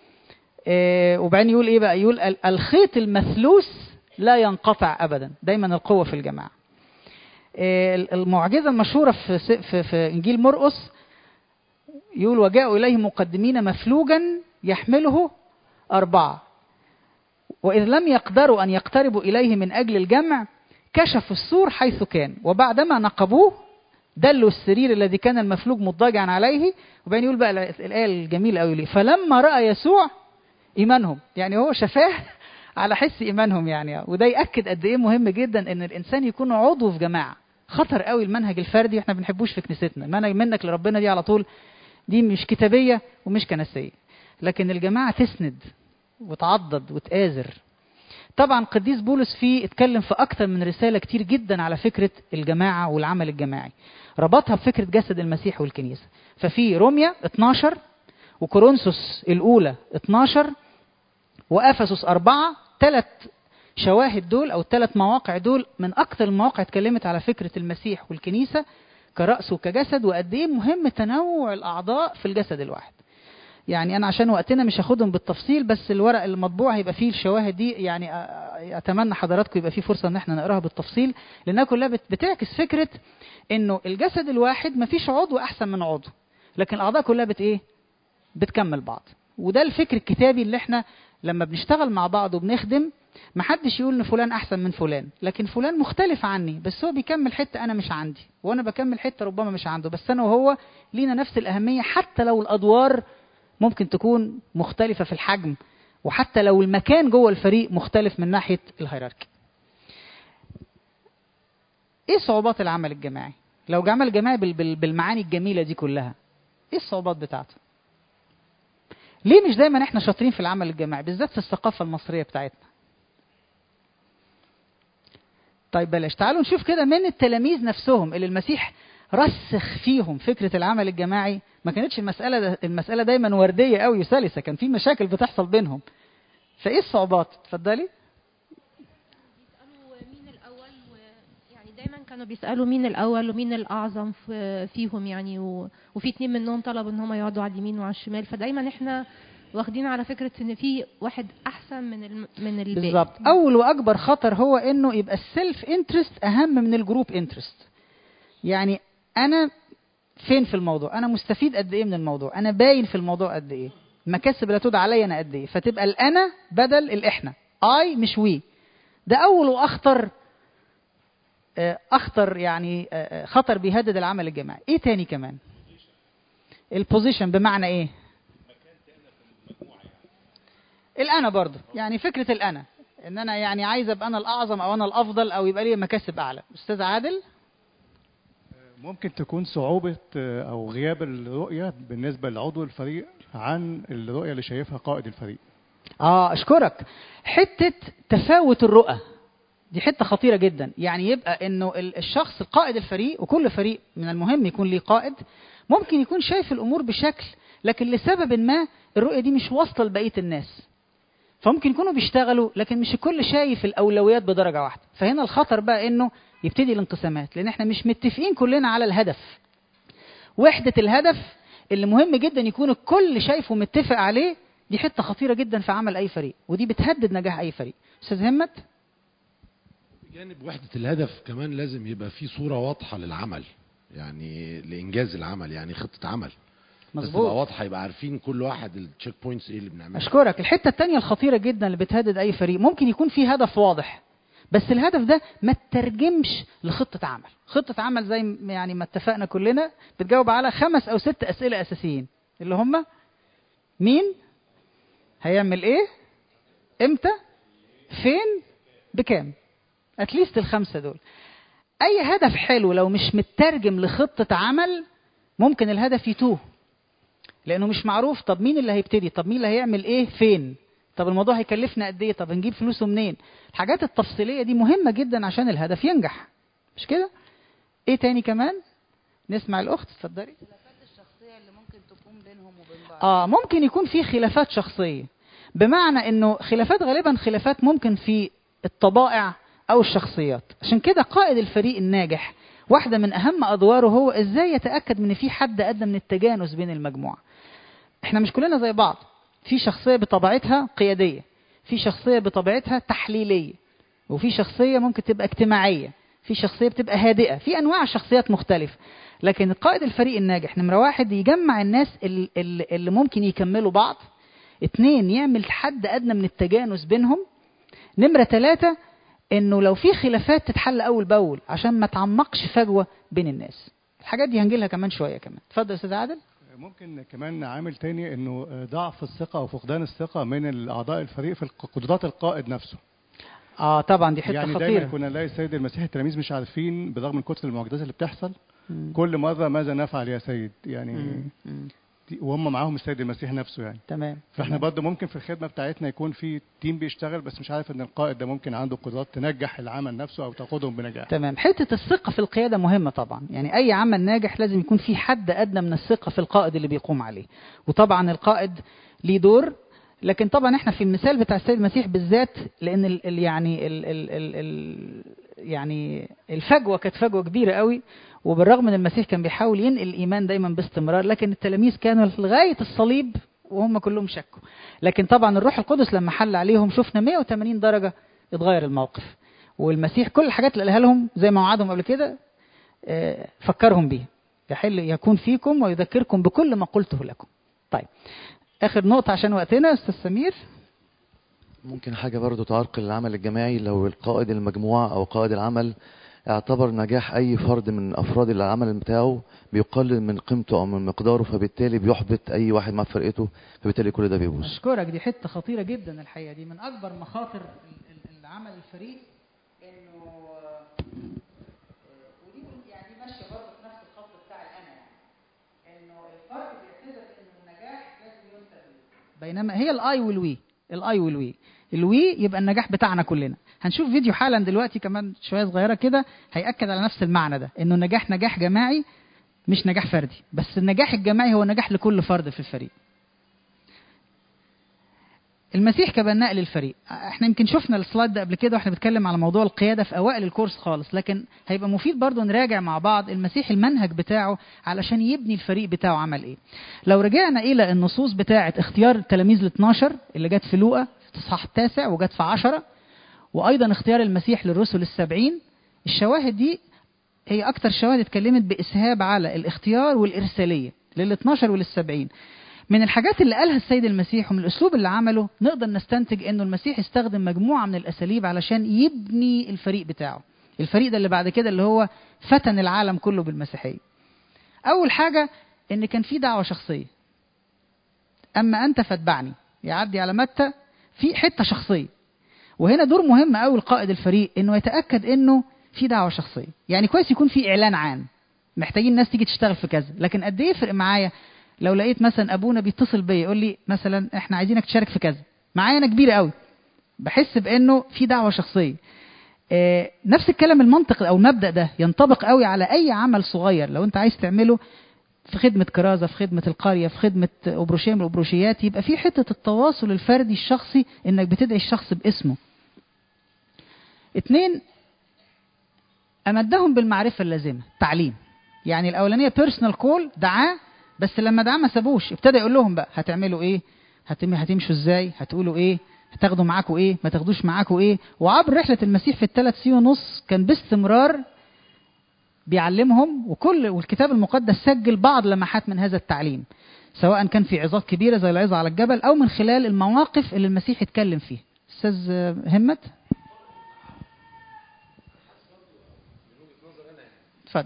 آه، وبعدين يقول ايه بقى يقول ال- الخيط المثلوث لا ينقطع ابدا دايما القوه في الجماعه آه، المعجزه المشهوره في س- في, في انجيل مرقس يقول وجاءوا اليه مقدمين مفلوجا يحمله اربعه واذ لم يقدروا ان يقتربوا اليه من اجل الجمع كشفوا السور حيث كان وبعدما نقبوه دلوا السرير الذي كان المفلوج مضطجعا عليه وبعدين يقول بقى الايه الجميله قوي ليه فلما راى يسوع ايمانهم يعني هو شفاه على حس ايمانهم يعني وده ياكد قد ايه مهم جدا ان الانسان يكون عضو في جماعه خطر قوي المنهج الفردي احنا بنحبوش في كنيستنا المنهج منك لربنا دي على طول دي مش كتابيه ومش كنسيه لكن الجماعه تسند وتعضد وتآزر طبعا قديس بولس فيه اتكلم في اكتر من رساله كتير جدا على فكره الجماعه والعمل الجماعي ربطها بفكره جسد المسيح والكنيسه ففي روميا 12 وكورنثوس الاولى 12 وافسس أربعة ثلاث شواهد دول او ثلاث مواقع دول من اكثر المواقع اتكلمت على فكره المسيح والكنيسه كراس وكجسد وقد ايه مهم تنوع الاعضاء في الجسد الواحد يعني انا عشان وقتنا مش هاخدهم بالتفصيل بس الورق المطبوع هيبقى فيه الشواهد دي يعني أ- أ- اتمنى حضراتكم يبقى فيه فرصه ان احنا نقراها بالتفصيل لانها كلها بت- بتعكس فكره انه الجسد الواحد مفيش عضو احسن من عضو لكن الاعضاء كلها بت ايه بتكمل بعض وده الفكر الكتابي اللي احنا لما بنشتغل مع بعض وبنخدم محدش يقول ان فلان احسن من فلان لكن فلان مختلف عني بس هو بيكمل حته انا مش عندي وانا بكمل حته ربما مش عنده بس انا وهو لينا نفس الاهميه حتى لو الادوار ممكن تكون مختلفه في الحجم وحتى لو المكان جوه الفريق مختلف من ناحيه الهيراركي ايه صعوبات العمل الجماعي لو العمل الجماعي بال- بال- بالمعاني الجميله دي كلها ايه الصعوبات بتاعته ليه مش دايما احنا شاطرين في العمل الجماعي بالذات في الثقافه المصريه بتاعتنا طيب بلاش تعالوا نشوف كده من التلاميذ نفسهم اللي المسيح رسخ فيهم فكره العمل الجماعي ما كانتش المساله ده المساله دايما ورديه قوي وسلسه كان في مشاكل بتحصل بينهم فايه الصعوبات اتفضلي يعني دايما كانوا بيسالوا مين الاول ومين الاعظم في فيهم يعني و... وفي اتنين منهم طلبوا ان هم يقعدوا على اليمين وعلى الشمال فدايما احنا واخدين على فكره ان في واحد احسن من الم... من الباقي بالظبط اول واكبر خطر هو انه يبقى السيلف انترست اهم من الجروب انترست يعني انا فين في الموضوع انا مستفيد قد ايه من الموضوع انا باين في الموضوع قد ايه المكاسب اللي هتدعى عليا انا قد ايه فتبقى الانا بدل الاحنا اي مش وي ده اول واخطر آه، اخطر يعني آه، آه، خطر بيهدد العمل الجماعي ايه تاني كمان البوزيشن بمعنى ايه الانا برضه يعني فكره الانا ان انا يعني عايز ابقى انا الاعظم او انا الافضل او يبقى لي مكاسب اعلى استاذ عادل ممكن تكون صعوبة آه، أو غياب الرؤية بالنسبة لعضو الفريق عن الرؤية اللي شايفها قائد الفريق اه اشكرك حته تفاوت الرؤى دي حته خطيره جدا يعني يبقى انه ال- الشخص قائد الفريق وكل فريق من المهم يكون ليه قائد ممكن يكون شايف الامور بشكل لكن لسبب ما الرؤيه دي مش واصله لبقيه الناس فممكن يكونوا بيشتغلوا لكن مش الكل شايف الاولويات بدرجه واحده فهنا الخطر بقى انه يبتدي الانقسامات لان احنا مش متفقين كلنا على الهدف وحده الهدف اللي مهم جدا يكون الكل شايفه متفق عليه دي حته خطيره جدا في عمل اي فريق ودي بتهدد نجاح اي فريق استاذ همت بجانب وحدة الهدف كمان لازم يبقى في صورة واضحة للعمل يعني لإنجاز العمل يعني خطة عمل بس مظبوط. تبقى واضحة يبقى عارفين كل واحد التشيك بوينتس ايه اللي بنعملها اشكرك الحته الثانيه الخطيره جدا اللي بتهدد اي فريق ممكن يكون في هدف واضح بس الهدف ده ما تترجمش لخطه عمل خطه عمل زي ما- يعني ما اتفقنا كلنا بتجاوب على خمس او ست اسئله اساسيين اللي هم مين هيعمل ايه امتى فين بكام اتليست الخمسه دول اي هدف حلو لو مش مترجم لخطه عمل ممكن الهدف يتوه لانه مش معروف طب مين اللي هيبتدي طب مين اللي هيعمل ايه فين طب الموضوع هيكلفنا قد ايه طب هنجيب فلوسه منين الحاجات التفصيليه دي مهمه جدا عشان الهدف ينجح مش كده ايه تاني كمان نسمع الاخت اتفضلي الشخصيه اللي ممكن تكون بينهم وبين بعض اه ممكن يكون في خلافات شخصيه بمعنى انه خلافات غالبا خلافات ممكن في الطبائع او الشخصيات عشان كده قائد الفريق الناجح واحده من اهم ادواره هو ازاي يتاكد من إن في حد ادنى من التجانس بين المجموعه احنا مش كلنا زي بعض في شخصيه بطبيعتها قياديه في شخصيه بطبيعتها تحليليه وفي شخصيه ممكن تبقى اجتماعيه في شخصيه بتبقى هادئه في انواع شخصيات مختلفه لكن قائد الفريق الناجح نمره واحد يجمع الناس اللي, اللي ممكن يكملوا بعض اتنين يعمل حد ادنى من التجانس بينهم نمره ثلاثة انه لو في خلافات تتحل اول باول عشان ما تعمقش فجوه بين الناس الحاجات دي هنجيلها كمان شويه كمان اتفضل يا استاذ عادل ممكن كمان عامل تاني انه ضعف الثقه او فقدان الثقه من اعضاء الفريق في قدرات القائد نفسه اه طبعا دي حته يعني خطيره دايما كنا نلاقي السيد المسيح التلاميذ مش عارفين برغم من كتر المعجزات اللي بتحصل كل مره ماذا نفعل يا سيد يعني مم. مم. دي- وهم معاهم السيد المسيح نفسه يعني تمام فاحنا تمام. برضه ممكن في الخدمه بتاعتنا يكون في تيم بيشتغل بس مش عارف ان القائد ده ممكن عنده قدرات تنجح العمل نفسه او تقودهم بنجاح تمام حته الثقه في القياده مهمه طبعا يعني اي عمل ناجح لازم يكون في حد ادنى من الثقه في القائد اللي بيقوم عليه وطبعا القائد ليه دور لكن طبعا احنا في المثال بتاع السيد المسيح بالذات لان ال ال يعني ال ال ال ال يعني الفجوه كانت فجوه كبيره قوي وبالرغم ان المسيح كان بيحاول ينقل الايمان دايما باستمرار لكن التلاميذ كانوا لغايه الصليب وهم كلهم شكوا لكن طبعا الروح القدس لما حل عليهم شفنا 180 درجه اتغير الموقف والمسيح كل الحاجات اللي قالها لهم زي ما وعدهم قبل كده آه، فكرهم بيها يحل يكون فيكم ويذكركم بكل ما قلته لكم طيب اخر نقطه عشان وقتنا استاذ سمير ممكن حاجة برضو تعرقل العمل الجماعي لو القائد المجموعة أو قائد العمل اعتبر نجاح أي فرد من أفراد العمل بتاعه بيقلل من قيمته أو من مقداره فبالتالي بيحبط أي واحد مع فرقته فبالتالي كل ده بيبوظ اشكرك دي حته خطيره جدا الحقيقه دي من اكبر مخاطر ال- ال- العمل الفريق انه آه، ودي يعني دي ماشيه برضه في نفس الخط بتاع الانا يعني انه الفرد بيعتبر انه النجاح لازم ينسب ليه. بينما هي الاي والوي الاي والوي الوي يبقى النجاح بتاعنا كلنا هنشوف فيديو حالا دلوقتي كمان شويه صغيره كده هياكد على نفس المعنى ده انه النجاح نجاح جماعي مش نجاح فردي بس النجاح الجماعي هو نجاح لكل فرد في الفريق المسيح كبناء للفريق احنا يمكن شفنا السلايد ده قبل كده واحنا بنتكلم على موضوع القياده في اوائل الكورس خالص لكن هيبقى مفيد برضو نراجع مع بعض المسيح المنهج بتاعه علشان يبني الفريق بتاعه عمل ايه لو رجعنا الى النصوص بتاعه اختيار التلاميذ ال 12 اللي جت في لوقا في الاصحاح التاسع وجت في 10 وايضا اختيار المسيح للرسل السبعين الشواهد دي هي اكتر شواهد اتكلمت باسهاب على الاختيار والارساليه لل 12 ولل 70 من الحاجات اللي قالها السيد المسيح ومن الاسلوب اللي عمله نقدر نستنتج انه المسيح استخدم مجموعه من الاساليب علشان يبني الفريق بتاعه الفريق ده اللي بعد كده اللي هو فتن العالم كله بالمسيحيه اول حاجه ان كان في دعوه شخصيه اما انت فاتبعني يعدي على متى في حته شخصيه وهنا دور مهم قوي لقائد الفريق انه يتاكد انه في دعوه شخصيه يعني كويس يكون في اعلان عام محتاجين ناس تيجي تشتغل في كذا لكن قد ايه يفرق معايا لو لقيت مثلا ابونا بيتصل بيا يقول لي مثلا احنا عايزينك تشارك في كذا معايا انا كبيره قوي بحس بانه في دعوه شخصيه آه، نفس الكلام المنطق او المبدا ده ينطبق قوي على اي عمل صغير لو انت عايز تعمله في خدمة كرازة في خدمة القرية في خدمة أبروشية من الأبروشيات يبقى في حتة التواصل الفردي الشخصي إنك بتدعي الشخص باسمه اتنين أمدهم بالمعرفة اللازمة تعليم يعني الأولانية بيرسونال كول دعاه بس لما دعاه ما سابوش ابتدى يقول لهم بقى هتعملوا ايه هتم هتمشوا ازاي هتقولوا ايه هتاخدوا معاكوا ايه ما تاخدوش معاكوا ايه وعبر رحلة المسيح في الثلاث سنين ونص كان باستمرار بيعلمهم وكل والكتاب المقدس سجل بعض لمحات من هذا التعليم سواء كان في عظات كبيرة زي العظة على الجبل أو من خلال المواقف اللي المسيح اتكلم فيها أستاذ همت اتفضل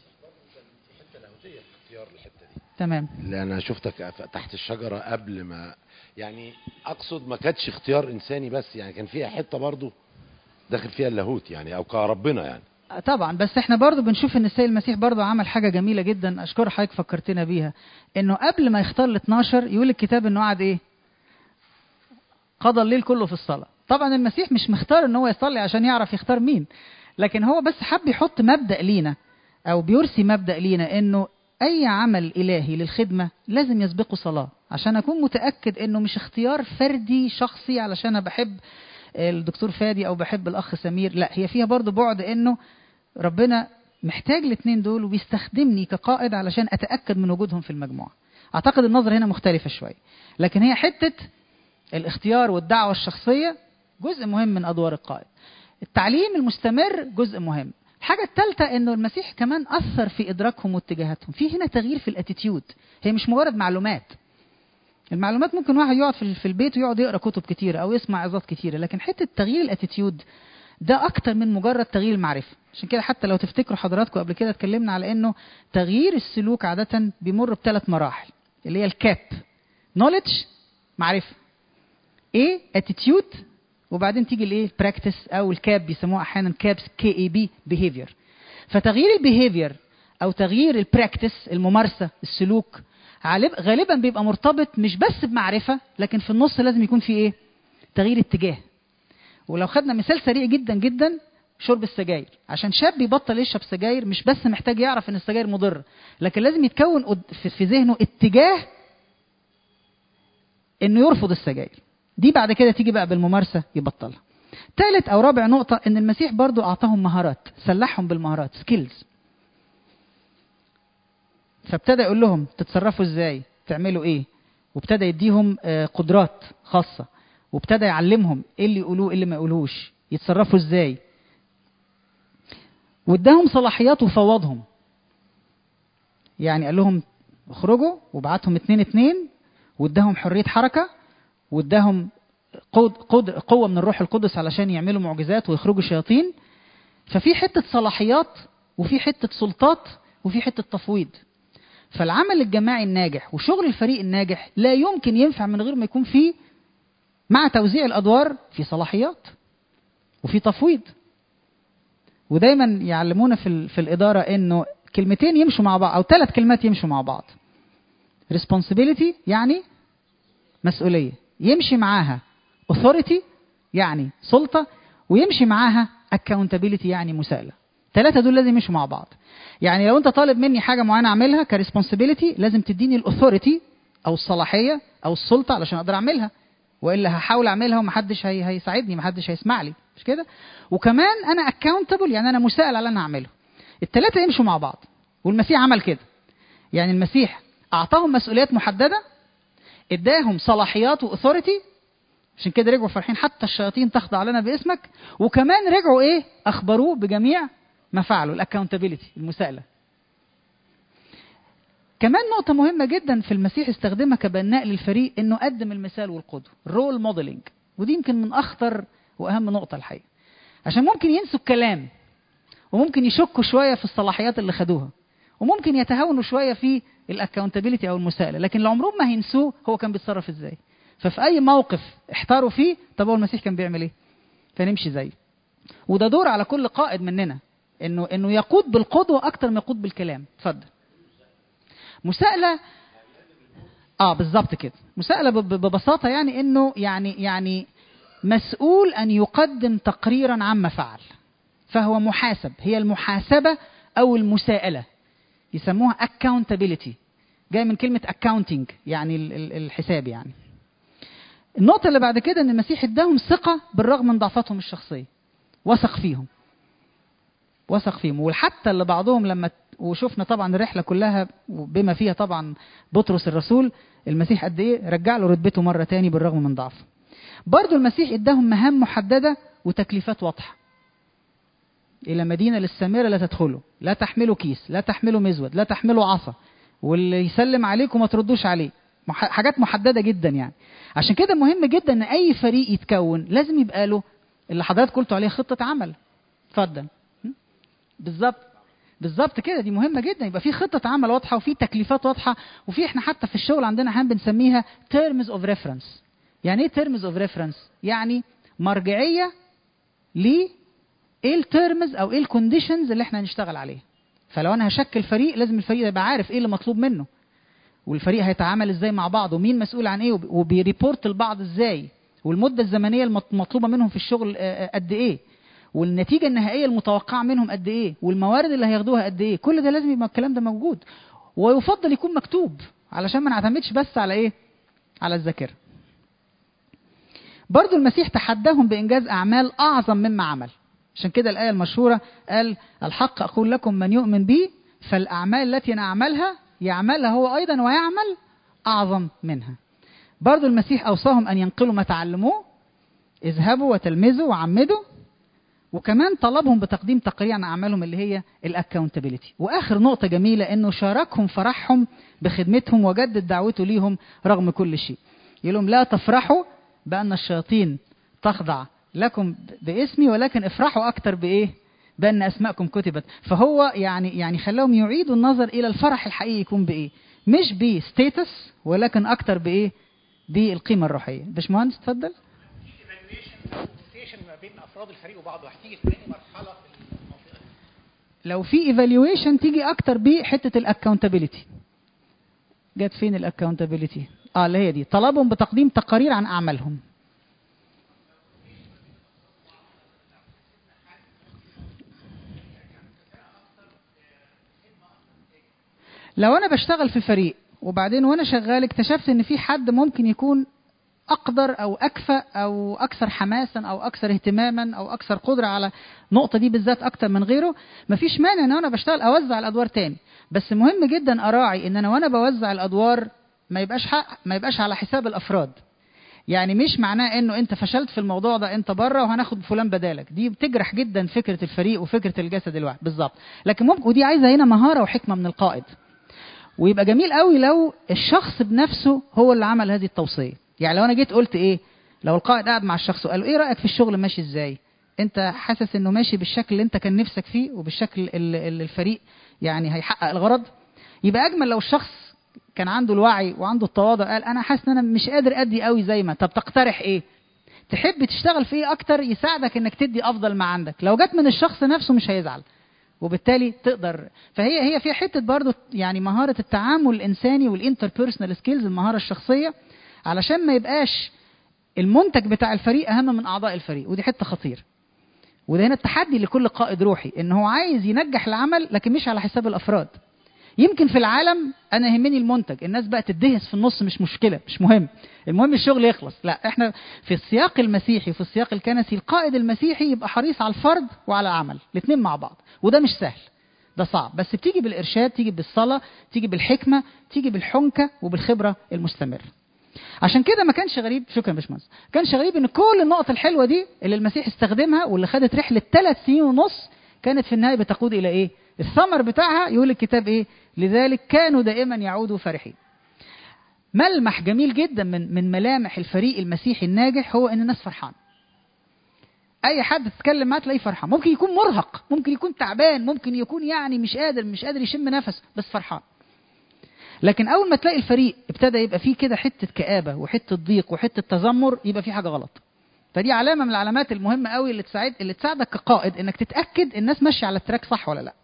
تمام اللي انا شفتك تحت الشجره قبل ما يعني اقصد ما كانتش اختيار انساني بس يعني كان فيها حته برضو داخل فيها اللاهوت يعني او كربنا يعني طبعا بس احنا برضو بنشوف ان السيد المسيح برضو عمل حاجة جميلة جدا اشكر حضرتك فكرتنا بيها انه قبل ما يختار ال 12 يقول الكتاب انه قعد ايه قضى الليل كله في الصلاة طبعا المسيح مش مختار ان هو يصلي عشان يعرف يختار مين لكن هو بس حب يحط مبدأ لينا او بيرسي مبدأ لينا انه اي عمل الهي للخدمه لازم يسبقه صلاه عشان اكون متاكد انه مش اختيار فردي شخصي علشان انا بحب الدكتور فادي او بحب الاخ سمير لا هي فيها برضو بعد انه ربنا محتاج الاثنين دول وبيستخدمني كقائد علشان اتاكد من وجودهم في المجموعه اعتقد النظره هنا مختلفه شويه لكن هي حته الاختيار والدعوه الشخصيه جزء مهم من ادوار القائد التعليم المستمر جزء مهم الحاجة الثالثة انه المسيح كمان اثر في ادراكهم واتجاهاتهم في هنا تغيير في الاتيتيود هي مش مجرد معلومات المعلومات ممكن واحد يقعد في في البيت ويقعد يقرا كتب كتيرة او يسمع عظات كتيرة لكن حتة تغيير الاتيتيود ده اكتر من مجرد تغيير المعرفة عشان كده حتى لو تفتكروا حضراتكم قبل كده اتكلمنا على انه تغيير السلوك عادة بيمر بثلاث مراحل اللي هي الكاب نوليدج معرفة ايه اتيتيود وبعدين تيجي الايه براكتس او الكاب بيسموها احيانا كابس كي اي بي بيهيفير فتغيير البيهيفير او تغيير البراكتس الممارسه السلوك غالب- غالبا بيبقى مرتبط مش بس بمعرفه لكن في النص لازم يكون في ايه تغيير اتجاه ولو خدنا مثال سريع جدا جدا شرب السجاير عشان شاب يبطل يشرب سجاير مش بس محتاج يعرف ان السجاير مضره لكن لازم يتكون قد- في- في ذهنه اتجاه انه يرفض السجاير دي بعد كده تيجي بقى بالممارسه يبطلها ثالث او رابع نقطه ان المسيح برضو اعطاهم مهارات سلحهم بالمهارات سكيلز فابتدى يقول لهم تتصرفوا ازاي تعملوا ايه وابتدى يديهم آه، قدرات خاصه وابتدى يعلمهم ايه اللي يقولوه ايه اللي ما يقولوش يتصرفوا ازاي واداهم صلاحيات وفوضهم يعني قال لهم اخرجوا وبعتهم اتنين اتنين واداهم حريه حركه واداهم قود قود قوه من الروح القدس علشان يعملوا معجزات ويخرجوا شياطين ففي حته صلاحيات وفي حته سلطات وفي حته تفويض فالعمل الجماعي الناجح وشغل الفريق الناجح لا يمكن ينفع من غير ما يكون فيه مع توزيع الادوار في صلاحيات وفي تفويض ودايما يعلمونا في ال- في الاداره انه كلمتين يمشوا مع بعض او ثلاث كلمات يمشوا مع بعض responsibility يعني مسؤوليه يمشي معاها authority يعني سلطه ويمشي معاها accountability يعني مساءله ثلاثه دول لازم يمشوا مع بعض يعني لو انت طالب مني حاجه معينه اعملها كريسبونسبيلتي لازم تديني الاثوريتي او الصلاحيه او السلطه علشان اقدر اعملها والا هحاول اعملها ومحدش هي هيساعدني محدش هيسمع لي مش كده وكمان انا اكاونتبل يعني انا مسائل على اللي انا هعمله الثلاثه يمشوا مع بعض والمسيح عمل كده يعني المسيح اعطاهم مسؤوليات محدده اداهم صلاحيات واثوريتي عشان كده رجعوا فرحين حتى الشياطين تخضع لنا باسمك وكمان رجعوا ايه اخبروه بجميع ما فعلوا الاكاونتابيلتي المساءله كمان نقطة مهمة جدا في المسيح استخدمها كبناء للفريق انه قدم المثال والقدوة رول موديلنج ودي يمكن من اخطر واهم نقطة الحقيقة عشان ممكن ينسوا الكلام وممكن يشكوا شوية في الصلاحيات اللي خدوها وممكن يتهاونوا شوية في الاكاونتابيلتي او المساءلة لكن اللي عمرهم ما هينسوه هو كان بيتصرف ازاي ففي اي موقف احتاروا فيه طب هو المسيح كان بيعمل ايه فنمشي زيه وده دور على كل قائد مننا انه انه يقود بالقدوه اكتر ما يقود بالكلام اتفضل مساءله اه بالظبط كده مساءله ب- ب- ببساطه يعني انه يعني يعني مسؤول ان يقدم تقريرا عما فعل فهو محاسب هي المحاسبه او المساءله يسموها accountability جاي من كلمه accounting يعني ال- ال- الحساب يعني النقطة اللي بعد كده إن المسيح اداهم ثقة بالرغم من ضعفاتهم الشخصية. وثق فيهم. وثق فيهم وحتى اللي بعضهم لما ت- وشفنا طبعا الرحلة كلها بما فيها طبعا بطرس الرسول المسيح قد إيه رجع له رتبته مرة تاني بالرغم من ضعفه. برضو المسيح اداهم مهام محددة وتكليفات واضحة. إلى مدينة للسامرة لا تدخلوا، لا تحملوا كيس، لا تحملوا مزود، لا تحملوا عصا، واللي يسلم عليكم ما تردوش عليه. مح- حاجات محددة جدا يعني. عشان كده مهم جدا ان اي فريق يتكون لازم يبقى له اللي حضرتك قلتوا عليه خطه عمل اتفضل م? بالظبط بالظبط كده دي مهمه جدا يبقى في خطه عمل واضحه وفي تكليفات واضحه وفي احنا حتى في الشغل عندنا احيانا بنسميها terms of reference يعني ايه terms of reference يعني مرجعيه ل ايه التيرمز او ايه الكونديشنز اللي احنا هنشتغل عليها فلو انا هشكل فريق لازم الفريق ده يبقى عارف ايه اللي مطلوب منه والفريق هيتعامل ازاي مع بعض ومين مسؤول عن ايه وب- وبيريبورت لبعض ازاي والمده الزمنيه المط- المطلوبه منهم في الشغل آه، آه، قد ايه والنتيجه النهائيه المتوقعه منهم قد ايه والموارد اللي هياخدوها قد ايه كل ده لازم يبقى الكلام ده موجود ويفضل يكون مكتوب علشان ما نعتمدش بس على ايه على الذاكره برضو المسيح تحداهم بإنجاز أعمال أعظم مما عمل عشان كده الآية المشهورة قال الحق أقول لكم من يؤمن بي فالأعمال التي أنا أعملها يعملها هو أيضا ويعمل أعظم منها برضو المسيح أوصاهم أن ينقلوا ما تعلموه اذهبوا وتلمذوا وعمدوا وكمان طلبهم بتقديم تقرير عن أعمالهم اللي هي الاكونتابيلتي وآخر نقطة جميلة أنه شاركهم فرحهم بخدمتهم وجدد دعوته ليهم رغم كل شيء يقول لهم لا تفرحوا بأن الشياطين تخضع لكم باسمي ولكن افرحوا أكتر بإيه؟ بأن أسماءكم كتبت فهو يعني يعني خلاهم يعيدوا النظر إلى الفرح الحقيقي يكون بإيه؟ مش بستيتس ولكن أكتر بإيه؟ بالقيمة الروحية باشمهندس اتفضل ما بين افراد الفريق وبعضه هتيجي في تاني مرحله في المنطقه دي. لو في ايفالويشن تيجي اكتر بحته الاكونتابيلتي جت فين الاكونتابيلتي اه اللي هي دي طلبهم بتقديم تقارير عن اعمالهم لو انا بشتغل في فريق وبعدين وانا شغال اكتشفت ان في حد ممكن يكون اقدر او اكفأ او اكثر حماسا او اكثر اهتماما او اكثر قدره على النقطه دي بالذات اكتر من غيره مفيش مانع ان انا بشتغل اوزع الادوار تاني بس مهم جدا اراعي ان انا وانا بوزع الادوار ما يبقاش حق ما يبقاش على حساب الافراد يعني مش معناه انه انت فشلت في الموضوع ده انت بره وهناخد فلان بدالك دي بتجرح جدا فكره الفريق وفكره الجسد الواحد بالظبط لكن ممكن ودي عايزه هنا مهاره وحكمه من القائد ويبقى جميل قوي لو الشخص بنفسه هو اللي عمل هذه التوصيه يعني لو انا جيت قلت ايه لو القائد قاعد مع الشخص وقال له ايه رايك في الشغل ماشي ازاي انت حاسس انه ماشي بالشكل اللي انت كان نفسك فيه وبالشكل اللي اللي الفريق يعني هيحقق الغرض يبقى اجمل لو الشخص كان عنده الوعي وعنده التواضع قال انا حاسس ان انا مش قادر ادي قوي زي ما طب تقترح ايه تحب تشتغل في ايه اكتر يساعدك انك تدي افضل ما عندك لو جت من الشخص نفسه مش هيزعل وبالتالي تقدر فهي هي فيها حته برضو يعني مهاره التعامل الانساني والانتربيرسونال سكيلز المهاره الشخصيه علشان ما يبقاش المنتج بتاع الفريق اهم من اعضاء الفريق ودي حته خطيره وده هنا التحدي لكل قائد روحي ان هو عايز ينجح العمل لكن مش على حساب الافراد يمكن في العالم انا يهمني المنتج الناس بقى تدهس في النص مش مشكله مش مهم المهم الشغل يخلص لا احنا في السياق المسيحي وفي السياق الكنسي القائد المسيحي يبقى حريص على الفرد وعلى العمل الاثنين مع بعض وده مش سهل ده صعب بس بتيجي بالارشاد تيجي بالصلاه تيجي بالحكمه تيجي بالحنكه وبالخبره المستمره عشان كده ما كانش غريب شكرا يا باشمهندس ما كانش غريب ان كل النقط الحلوه دي اللي المسيح استخدمها واللي خدت رحله ثلاث سنين ونص كانت في النهايه بتقود الى ايه الثمر بتاعها يقول الكتاب ايه لذلك كانوا دائما يعودوا فرحين ملمح جميل جدا من من ملامح الفريق المسيحي الناجح هو ان الناس فرحان اي حد تتكلم معاه تلاقيه فرحان ممكن يكون مرهق ممكن يكون تعبان ممكن يكون يعني مش قادر مش قادر يشم نفس بس فرحان لكن اول ما تلاقي الفريق ابتدى يبقى فيه كده حته كآبه وحته ضيق وحته تذمر يبقى في حاجه غلط فدي علامه من العلامات المهمه قوي اللي تساعد اللي تساعدك كقائد انك تتاكد الناس ماشيه على التراك صح ولا لا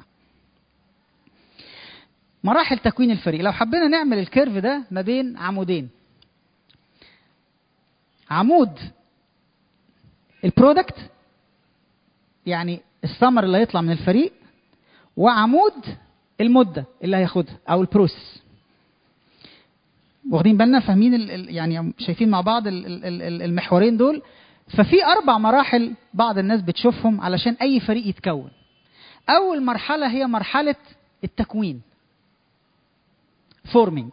مراحل تكوين الفريق لو حبينا نعمل الكيرف ده ما بين عمودين عمود البرودكت يعني الثمر اللي هيطلع من الفريق وعمود المده اللي هياخدها او البروسيس واخدين بالنا فاهمين ال ال يعني شايفين مع بعض ال ال ال المحورين دول ففي اربع مراحل بعض الناس بتشوفهم علشان اي فريق يتكون اول مرحله هي مرحله التكوين فورمينج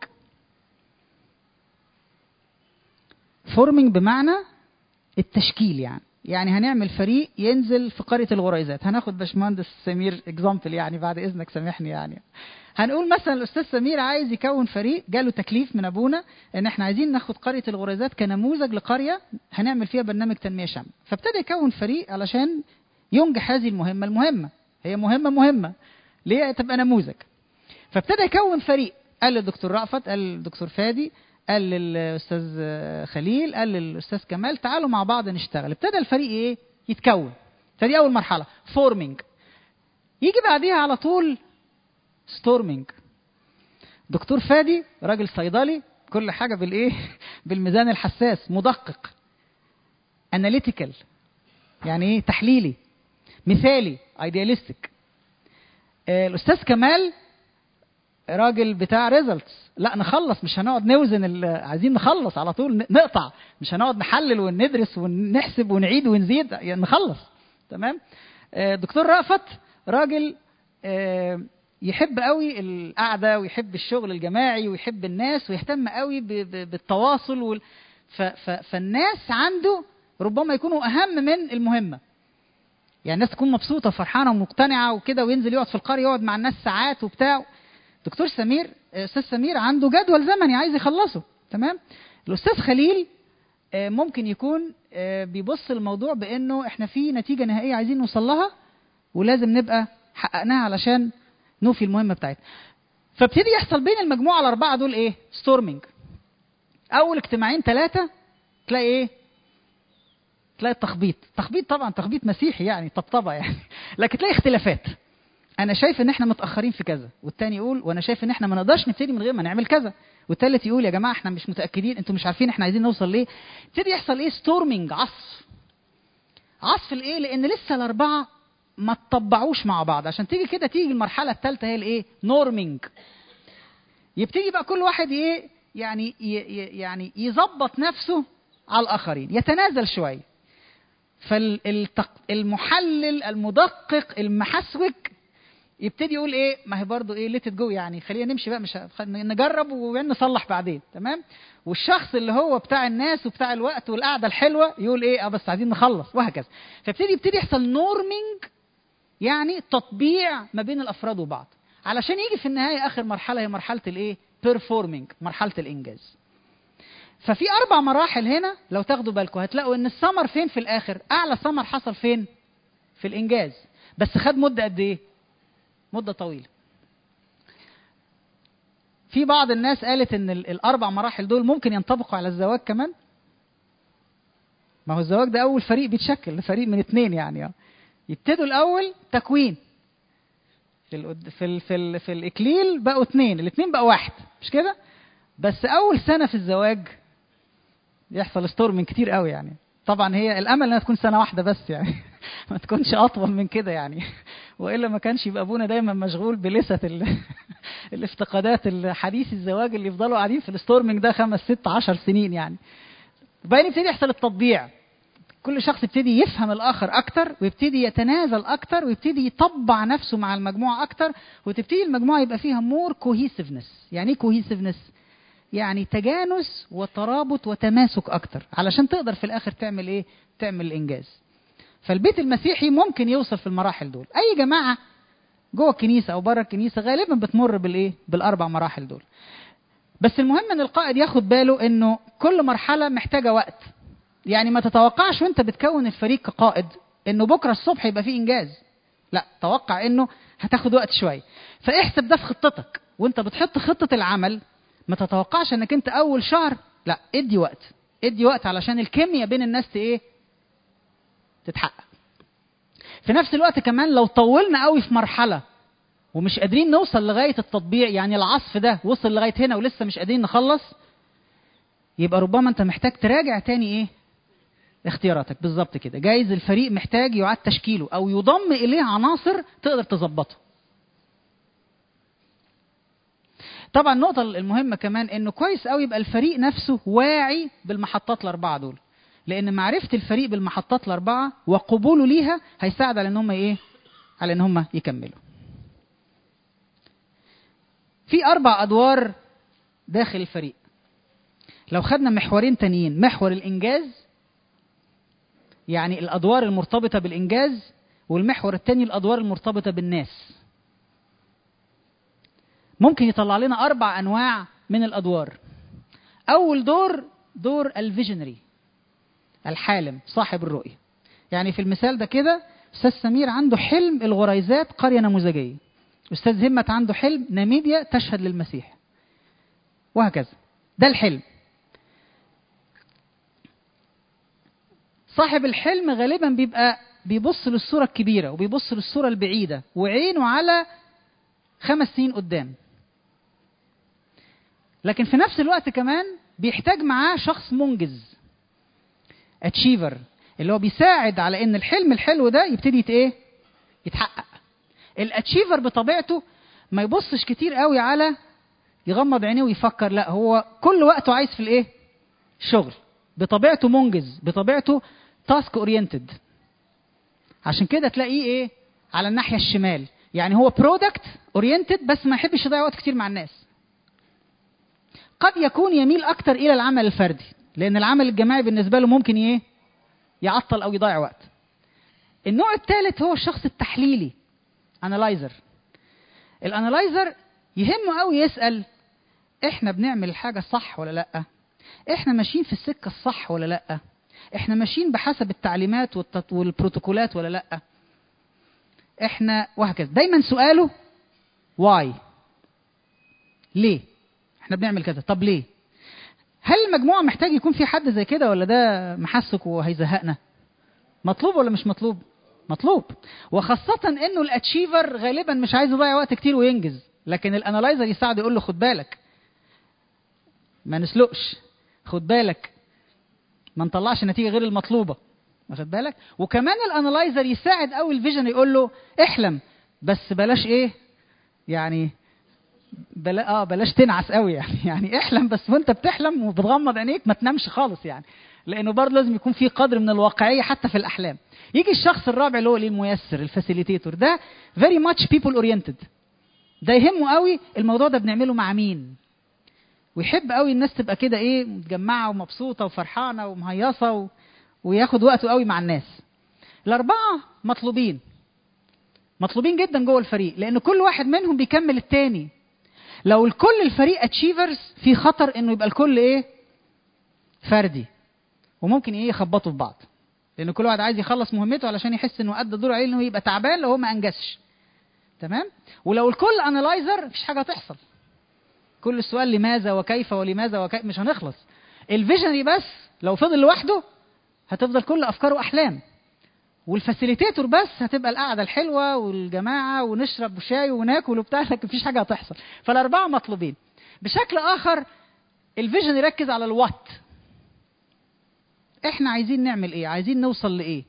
فورمينج بمعنى التشكيل يعني يعني هنعمل فريق ينزل في قريه الغريزات هناخد باشمهندس سمير اكزامبل يعني بعد اذنك سامحني يعني هنقول مثلا الاستاذ سمير عايز يكون فريق جاله تكليف من ابونا ان احنا عايزين ناخد قريه الغريزات كنموذج لقريه هنعمل فيها برنامج تنميه شامله فابتدى يكون فريق علشان ينجح هذه المهمه المهمه هي مهمه مهمه ليه تبقى نموذج فابتدى يكون فريق قال للدكتور رأفت قال للدكتور فادي قال للاستاذ خليل قال للاستاذ كمال تعالوا مع بعض نشتغل ابتدى الفريق ايه يتكون فدي اول مرحله فورمينج يجي بعديها على طول ستورمينج دكتور فادي راجل صيدلي كل حاجه بالايه بالميزان الحساس مدقق اناليتيكال يعني ايه تحليلي مثالي ايدياليستيك الاستاذ كمال راجل بتاع ريزلتس لا نخلص مش هنقعد نوزن ال- عايزين نخلص على طول ن- نقطع مش هنقعد نحلل وندرس ونحسب ونعيد ونزيد يعني نخلص تمام آه، دكتور رأفت راجل آه، يحب قوي القعده ويحب الشغل الجماعي ويحب الناس ويهتم قوي ب- ب- بالتواصل وال... ف... ف... فالناس عنده ربما يكونوا اهم من المهمه يعني الناس تكون مبسوطه وفرحانه ومقتنعه وكده وينزل يقعد في القريه يقعد مع الناس ساعات وبتاع دكتور سمير آه، استاذ سمير عنده جدول زمني عايز يخلصه تمام الاستاذ خليل آه، ممكن يكون آه، بيبص الموضوع بانه احنا في نتيجه نهائيه عايزين نوصل لها ولازم نبقى حققناها علشان نوفي المهمه بتاعتنا فابتدي يحصل بين المجموعه الاربعه دول ايه ستورمنج اول اجتماعين ثلاثه تلاقي ايه تلاقي التخبيط تخبيط طبعا تخبيط مسيحي يعني طبطبه يعني لكن تلاقي اختلافات انا شايف ان احنا متاخرين في كذا والتاني يقول وانا شايف ان احنا ما نقدرش نبتدي من غير ما نعمل كذا والتالت يقول يا جماعه احنا مش متاكدين انتوا مش عارفين احنا عايزين نوصل ليه يبتدي يحصل ايه ستورمنج عصف عصف الايه لان لسه الاربعه ما تطبعوش مع بعض عشان تيجي كده تيجي المرحله الثالثه هي الايه نورمينج يبتدي بقى كل واحد ايه يعني ي- ي- يعني يظبط نفسه على الاخرين يتنازل شويه فالمحلل المدقق المحسوك يبتدي يقول ايه ما هي برضه ايه ليت جو يعني خلينا نمشي بقى مش ه- خ- نجرب ونصلح بعدين تمام والشخص اللي هو بتاع الناس وبتاع الوقت والقعده الحلوه يقول ايه اه بس عايزين نخلص وهكذا فابتدي يبتدي يحصل نورمينج يعني تطبيع ما بين الافراد وبعض علشان يجي في النهايه اخر مرحله هي مرحله الايه بيرفورمينج مرحله الانجاز ففي اربع مراحل هنا لو تاخدوا بالكم هتلاقوا ان السمر فين في الاخر اعلى سمر حصل فين في الانجاز بس خد مده قد ايه مده طويله في بعض الناس قالت ان ال- الاربع مراحل دول ممكن ينطبقوا على الزواج كمان ما هو الزواج ده اول فريق بيتشكل فريق من اتنين يعني آه. يبتدوا الاول تكوين في ال في ال في, ال في الاكليل بقوا اتنين الاتنين بقوا واحد مش كده بس اول سنه في الزواج يحصل ستورمنج كتير قوي يعني طبعا هي الامل انها تكون سنه واحده بس يعني ما تكونش اطول من كده يعني والا ما كانش يبقى ابونا دايما مشغول بلسه ال... الافتقادات الحديث الزواج اللي يفضلوا قاعدين في الستورمنج ده خمس ست عشر سنين يعني وبعدين يبتدي يحصل التطبيع كل شخص يبتدي يفهم الاخر اكتر ويبتدي يتنازل اكتر ويبتدي يطبع نفسه مع المجموعه اكتر وتبتدي المجموعه يبقى فيها مور كوهيسيفنس يعني ايه كوهيسيفنس يعني تجانس وترابط وتماسك اكتر علشان تقدر في الاخر تعمل ايه تعمل الانجاز فالبيت المسيحي ممكن يوصل في المراحل دول اي جماعه جوه الكنيسه او بره الكنيسه غالبا بتمر بالايه بالاربع مراحل دول بس المهم ان القائد ياخد باله انه كل مرحله محتاجه وقت يعني ما تتوقعش وانت بتكون الفريق كقائد انه بكره الصبح يبقى فيه انجاز لا توقع انه هتاخد وقت شويه فاحسب ده في خطتك وانت بتحط خطه العمل ما تتوقعش انك انت اول شهر لا ادي وقت ادي وقت علشان الكيمياء بين الناس ت- ايه تتحقق في نفس الوقت كمان لو طولنا قوي في مرحله ومش قادرين نوصل لغايه التطبيع يعني العصف ده وصل لغايه هنا ولسه مش قادرين نخلص يبقى ربما انت محتاج تراجع تاني ايه اختياراتك بالظبط كده جايز الفريق محتاج يعاد تشكيله او يضم اليه عناصر تقدر تظبطه طبعا النقطة المهمة كمان انه كويس قوي يبقى الفريق نفسه واعي بالمحطات الأربعة دول لأن معرفة الفريق بالمحطات الأربعة وقبوله ليها هيساعد على ان هم ايه؟ على ان هم يكملوا. في أربع أدوار داخل الفريق. لو خدنا محورين تانيين محور الإنجاز يعني الأدوار المرتبطة بالإنجاز والمحور التاني الأدوار المرتبطة بالناس. ممكن يطلع لنا أربع أنواع من الأدوار. أول دور دور الفيجنري الحالم صاحب الرؤية. يعني في المثال ده كده أستاذ سمير عنده حلم الغريزات قرية نموذجية. أستاذ همت عنده حلم ناميبيا تشهد للمسيح. وهكذا. ده الحلم. صاحب الحلم غالبا بيبقى بيبص للصورة الكبيرة وبيبص للصورة البعيدة وعينه على خمس سنين قدام لكن في نفس الوقت كمان بيحتاج معاه شخص منجز اتشيفر اللي هو بيساعد على ان الحلم الحلو ده يبتدي يت- ايه يتحقق الاتشيفر بطبيعته ما يبصش كتير قوي على يغمض عينيه ويفكر لا هو كل وقته عايز في الايه شغل بطبيعته منجز بطبيعته تاسك اورينتد عشان كده تلاقيه ايه على الناحيه الشمال يعني هو برودكت اورينتد بس ما يحبش يضيع وقت كتير مع الناس قد يكون يميل اكتر الى العمل الفردي لان العمل الجماعي بالنسبه له ممكن ايه يعطل او يضيع وقت النوع الثالث هو الشخص التحليلي انالايزر الانالايزر يهمه قوي يسال احنا بنعمل الحاجه الصح ولا لا احنا ماشيين في السكه الصح ولا لا احنا ماشيين بحسب التعليمات والتط- والبروتوكولات ولا لا احنا وهكذا دايما سؤاله واي ليه احنا بنعمل كذا طب ليه هل المجموعه محتاج يكون في حد زي كده ولا ده محسك وهيزهقنا مطلوب ولا مش مطلوب مطلوب وخاصة انه الاتشيفر غالبا مش عايز يضيع وقت كتير وينجز لكن الانالايزر يساعده يقول له خد بالك ما نسلقش خد بالك ما نطلعش نتيجة غير المطلوبة واخد بالك وكمان الانالايزر يساعد قوي الفيجن يقول له احلم بس بلاش ايه يعني بلا اه بلاش تنعس قوي يعني يعني احلم بس وانت بتحلم وبتغمض عينيك ما تنامش خالص يعني لانه برضه لازم يكون في قدر من الواقعيه حتى في الاحلام يجي الشخص الرابع اللي هو الايه الميسر الفاسيليتيتور ده very much people oriented ده يهمه قوي الموضوع ده بنعمله مع مين ويحب قوي الناس تبقى كده ايه متجمعه ومبسوطه وفرحانه ومهيصه و... وياخد وقته قوي مع الناس الاربعه مطلوبين مطلوبين جدا جوه الفريق لان كل واحد منهم بيكمل التاني لو الكل الفريق اتشيفرز في خطر انه يبقى الكل ايه فردي وممكن ايه يخبطوا في بعض لان كل واحد عايز يخلص مهمته علشان يحس انه ادى دور عليه انه يبقى تعبان لو هو ما انجزش تمام ولو الكل انالايزر مفيش حاجه هتحصل كل السؤال لماذا وكيف ولماذا وكيف مش هنخلص الفيجنري بس لو فضل لوحده هتفضل كل افكاره احلام والفاسيليتيتور بس هتبقى القعده الحلوه والجماعه ونشرب شاي وناكل وبتاع لكن مفيش حاجه هتحصل فالاربعه مطلوبين بشكل اخر الفيجن يركز على الوات احنا عايزين نعمل ايه عايزين نوصل لايه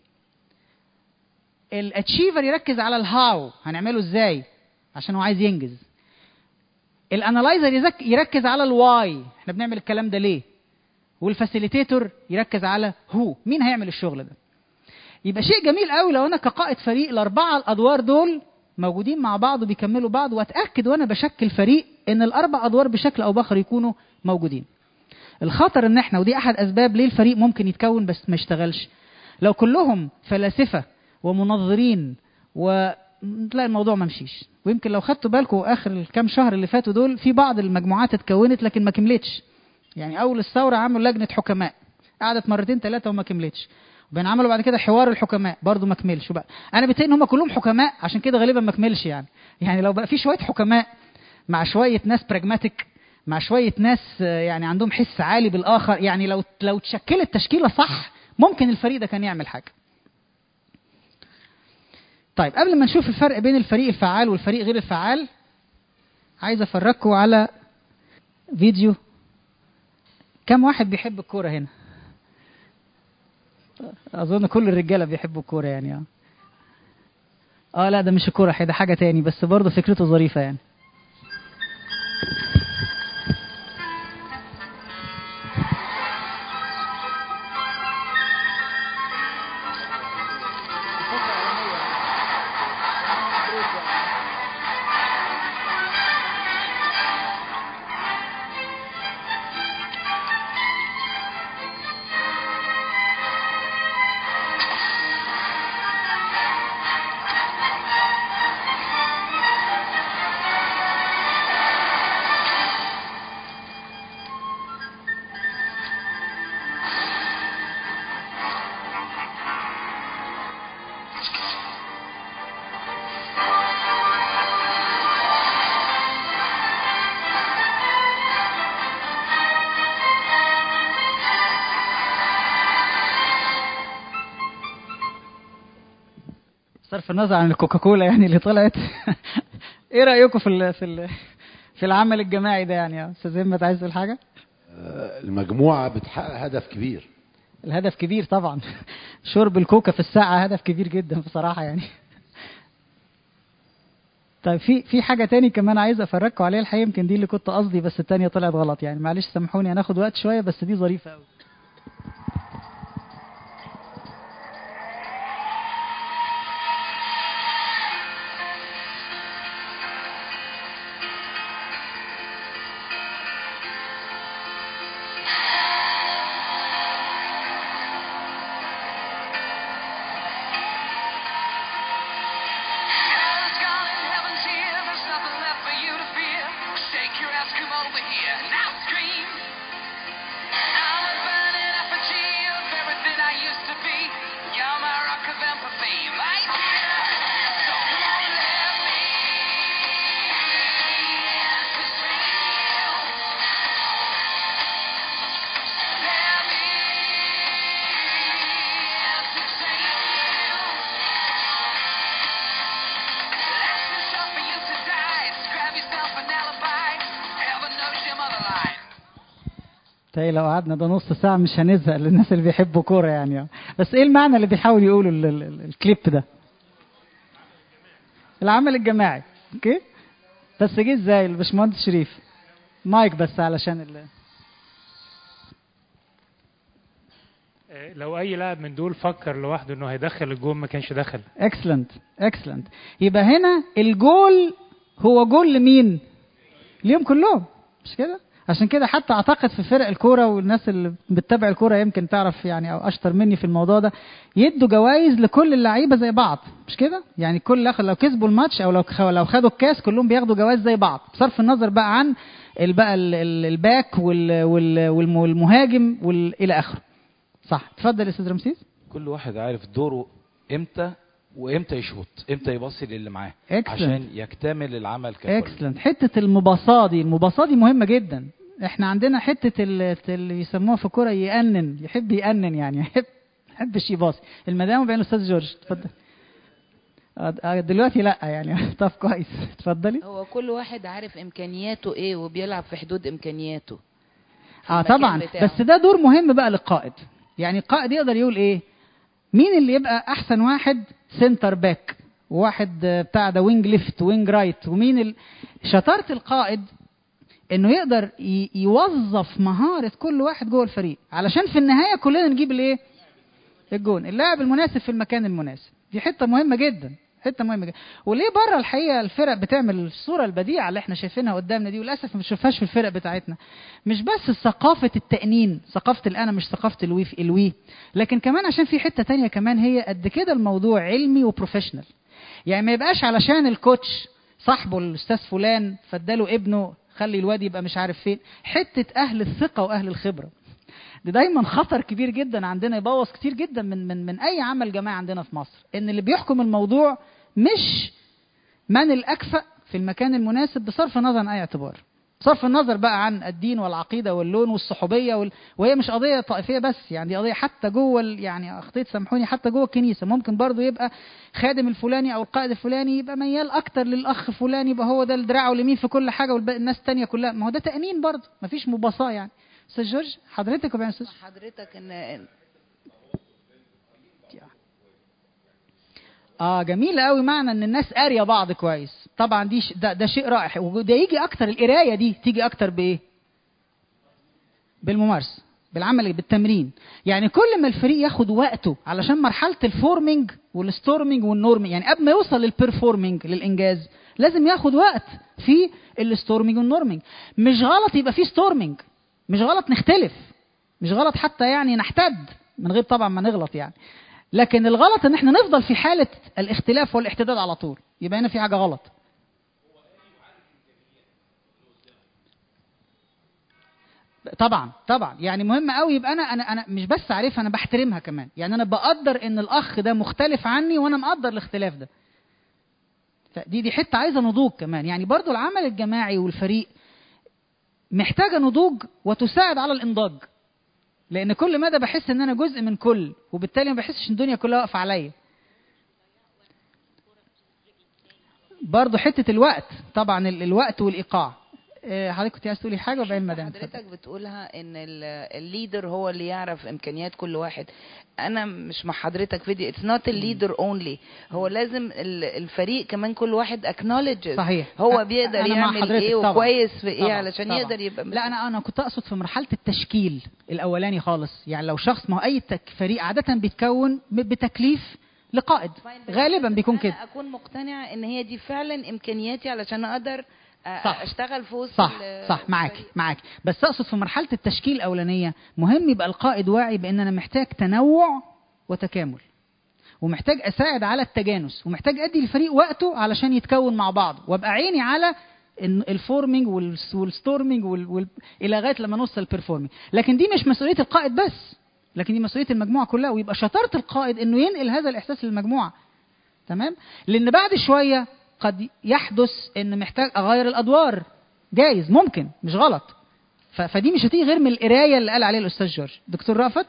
الاتشيفر يركز على الهاو هنعمله ازاي عشان هو عايز ينجز الانالايزر يزك- يركز على الواي احنا بنعمل الكلام ده ليه والفاسيليتيتور يركز على هو مين هيعمل الشغل ده يبقى شيء جميل قوي لو انا كقائد فريق الاربعه الادوار دول موجودين مع بعض وبيكملوا بعض واتاكد وانا بشكل فريق ان الاربع ادوار بشكل او باخر يكونوا موجودين الخطر ان احنا ودي احد اسباب ليه الفريق ممكن يتكون بس ما يشتغلش لو كلهم فلاسفه ومنظرين و تلاقي الموضوع ما مشيش ويمكن لو خدتوا بالكم اخر الكام شهر اللي فاتوا دول في بعض المجموعات اتكونت لكن ما كملتش يعني اول الثوره عملوا لجنه حكماء قعدت مرتين ثلاثه وما كملتش وبعدين عملوا بعد كده حوار الحكماء برضه ما كملش وبقى انا بتهيألي ان هم كلهم حكماء عشان كده غالبا ما كملش يعني يعني لو بقى في شويه حكماء مع شويه ناس براجماتيك مع شويه ناس آه، يعني عندهم حس عالي بالاخر يعني لو لو اتشكلت تشكيله صح ممكن الفريق ده كان يعمل حاجه طيب قبل ما نشوف الفرق بين الفريق الفعال والفريق غير الفعال عايز افرجكم على فيديو كم واحد بيحب الكوره هنا اظن كل الرجاله بيحبوا الكوره يعني اه اه لا ده مش الكوره ده حاجه تاني بس برضه فكرته ظريفه يعني صرف النظر عن الكوكاكولا يعني اللي طلعت ايه رايكم في ال في ال في العمل الجماعي ده يعني يا استاذ همت عايز تقول حاجه آه، المجموعة بتحقق هدف كبير الهدف كبير طبعا شرب الكوكا في الساعه هدف كبير جدا بصراحه يعني طيب في في حاجه تاني كمان عايز افرجكم عليها الحقيقه يمكن دي اللي كنت قصدي بس التانيه طلعت غلط يعني معلش سامحوني هناخد وقت شويه بس دي ظريفه قوي Hell's gone and heaven's here. There's nothing left for you to fear. Shake your ass, come over here. Now scream. I'm a burning effigy of everything I used to be. You're my rock of empathy, my dear. So come on, let me to feel. Let me to take you. Life's too short for you to die. So grab yourself an alibi. Heaven knows your mother lied. تلاقي لو قعدنا ده نص ساعة مش هنزهق للناس اللي بيحبوا كورة يعني بس ايه المعنى اللي بيحاول يقوله ال- ال- ال- الكليب ده؟ العمل الجماعي اوكي؟ بس جه ازاي الباشمهندس شريف؟ مايك بس علشان ال... لو اي لاعب من دول فكر لوحده انه هيدخل الجون ما كانش دخل اكسلنت اكسلنت يبقى هنا الجول هو جول لمين؟ ليهم كلهم مش كده؟ عشان كده حتى اعتقد في فرق الكوره والناس اللي بتتابع الكوره يمكن تعرف يعني او اشطر مني في الموضوع ده يدوا جوائز لكل اللعيبه زي بعض مش كده؟ يعني كل اخر لو كسبوا الماتش او لو خ- لو خدوا الكاس كلهم بياخدوا جوائز زي بعض بصرف النظر بقى عن ال- بقى ال- ال- الباك وال- وال- والم- والمهاجم والى اخره صح اتفضل يا استاذ رمسيس كل واحد عارف دوره امتى وامتى يشوط امتى يبصي للي معاه Excellent. عشان يكتمل العمل ككل اكسلنت حته المباصاه دي المباصاه دي مهمه جدا احنا عندنا حته ال- اللي بيسموها في الكوره يأنن يحب يأنن يعني يحب ما يحبش يباصي المدام بين الاستاذ جورج اتفضل آه، آه، دلوقتي لا يعني طب كويس اتفضلي هو كل واحد عارف امكانياته ايه وبيلعب في حدود امكانياته اه المكان طبعا بتاعه. بس ده دور مهم بقى للقائد يعني القائد يقدر يقول ايه مين اللي يبقى احسن واحد سنتر باك وواحد آه، بتاع ده وينج ليفت وينج رايت ومين ال... شطاره القائد انه يقدر ي... يوظف مهاره كل واحد جوه الفريق علشان في النهايه كلنا نجيب الايه الجون اللاعب المناسب في المكان المناسب دي حته مهمه جدا حته مهمه جدا وليه بره الحقيقه الفرق بتعمل الصوره البديعه اللي احنا شايفينها قدامنا دي وللاسف ما بنشوفهاش في الفرق بتاعتنا مش بس ثقافه التأنين ثقافه الانا مش ثقافه الوي في الوي لكن كمان عشان في حته تانية كمان هي قد كده الموضوع علمي وبروفيشنال يعني ما يبقاش علشان الكوتش صاحبه الاستاذ فلان فاداله ابنه خلي الواد يبقى مش عارف فين حته اهل الثقه واهل الخبره ده دايما خطر كبير جدا عندنا يبوظ كتير جدا من من من اي عمل جماعي عندنا في مصر ان اللي بيحكم الموضوع مش من الاكفأ في المكان المناسب بصرف النظر عن اي اعتبار بصرف النظر بقى عن الدين والعقيده واللون والصحوبيه وال... وهي مش قضيه طائفيه بس يعني دي قضيه حتى جوه ال... يعني اخطيت سامحوني حتى جوه الكنيسه ممكن برضو يبقى خادم الفلاني او القائد الفلاني يبقى ميال اكتر للاخ فلان يبقى هو ده الدراع اليمين في كل حاجه والباقي الناس التانية كلها ما هو ده تامين برضو مفيش مباصاه يعني استاذ جورج حضرتك وبعدين استاذ حضرتك ان اه جميل قوي معنى ان الناس قاريه بعض كويس طبعا دي ش... ده, ده شيء رائع وده يجي اكتر القرايه دي تيجي اكتر بايه بالممارسه بالعمل بالتمرين يعني كل ما الفريق ياخد وقته علشان مرحله الفورمينج والستورمينج والنورمينج يعني قبل ما يوصل للبرفورمينج للانجاز لازم ياخد وقت في الستورمينج والنورمينج مش غلط يبقى في ستورمينج مش غلط نختلف مش غلط حتى يعني نحتد من غير طبعا ما نغلط يعني لكن الغلط ان احنا نفضل في حاله الاختلاف والاحتداد على طول يبقى هنا في حاجه غلط طبعا طبعا يعني مهم قوي يبقى انا انا انا مش بس عارفها انا بحترمها كمان يعني انا بقدر ان الاخ ده مختلف عني وانا مقدر الاختلاف ده دي دي حته عايزه نضوج كمان يعني برضو العمل الجماعي والفريق محتاجه نضوج وتساعد على الانضاج لان كل مدى بحس ان انا جزء من كل وبالتالي ما بحسش ان الدنيا كلها واقفه عليا برضه حته الوقت طبعا ال- الوقت والايقاع آه، حضرتك كنت عايز تقولي حاجه وبعدين مدام اتفضل. حضرتك بتقولها ان ال- الليدر هو اللي يعرف امكانيات كل واحد انا مش مع حضرتك في دي اتس نوت الليدر اونلي هو لازم ال- الفريق كمان كل واحد acknowledges صحيح هو أ- بيقدر أنا مع يعمل حضرتك ايه طبعاً. وكويس في ايه طبعاً، علشان طبعاً. يقدر يبقى لا انا انا كنت اقصد في مرحله التشكيل الاولاني خالص يعني لو شخص ما هو اي تك فريق عاده بيتكون ب- بتكليف لقائد غالبا بيكون كده انا اكون مقتنع ان هي دي فعلا امكانياتي علشان اقدر أ- صح. اشتغل في وسط صح ال- صح معاك معاك بس اقصد في مرحله التشكيل الاولانيه مهم يبقى القائد واعي بان انا محتاج تنوع وتكامل ومحتاج اساعد على التجانس ومحتاج ادي الفريق وقته علشان يتكون مع بعض وابقى عيني على إن الفورمينج والس- والستورمينج وال... وال... الى لغايه لما نوصل البرفورمينج لكن دي مش مسؤوليه القائد بس لكن دي مسؤوليه المجموعه كلها ويبقى شطاره القائد انه ينقل هذا الاحساس للمجموعه تمام لان بعد شويه قد يحدث ان محتاج اغير الادوار جايز ممكن مش غلط ف... فدي مش هتيجي غير من القرايه اللي قال عليها الاستاذ جورج دكتور رأفت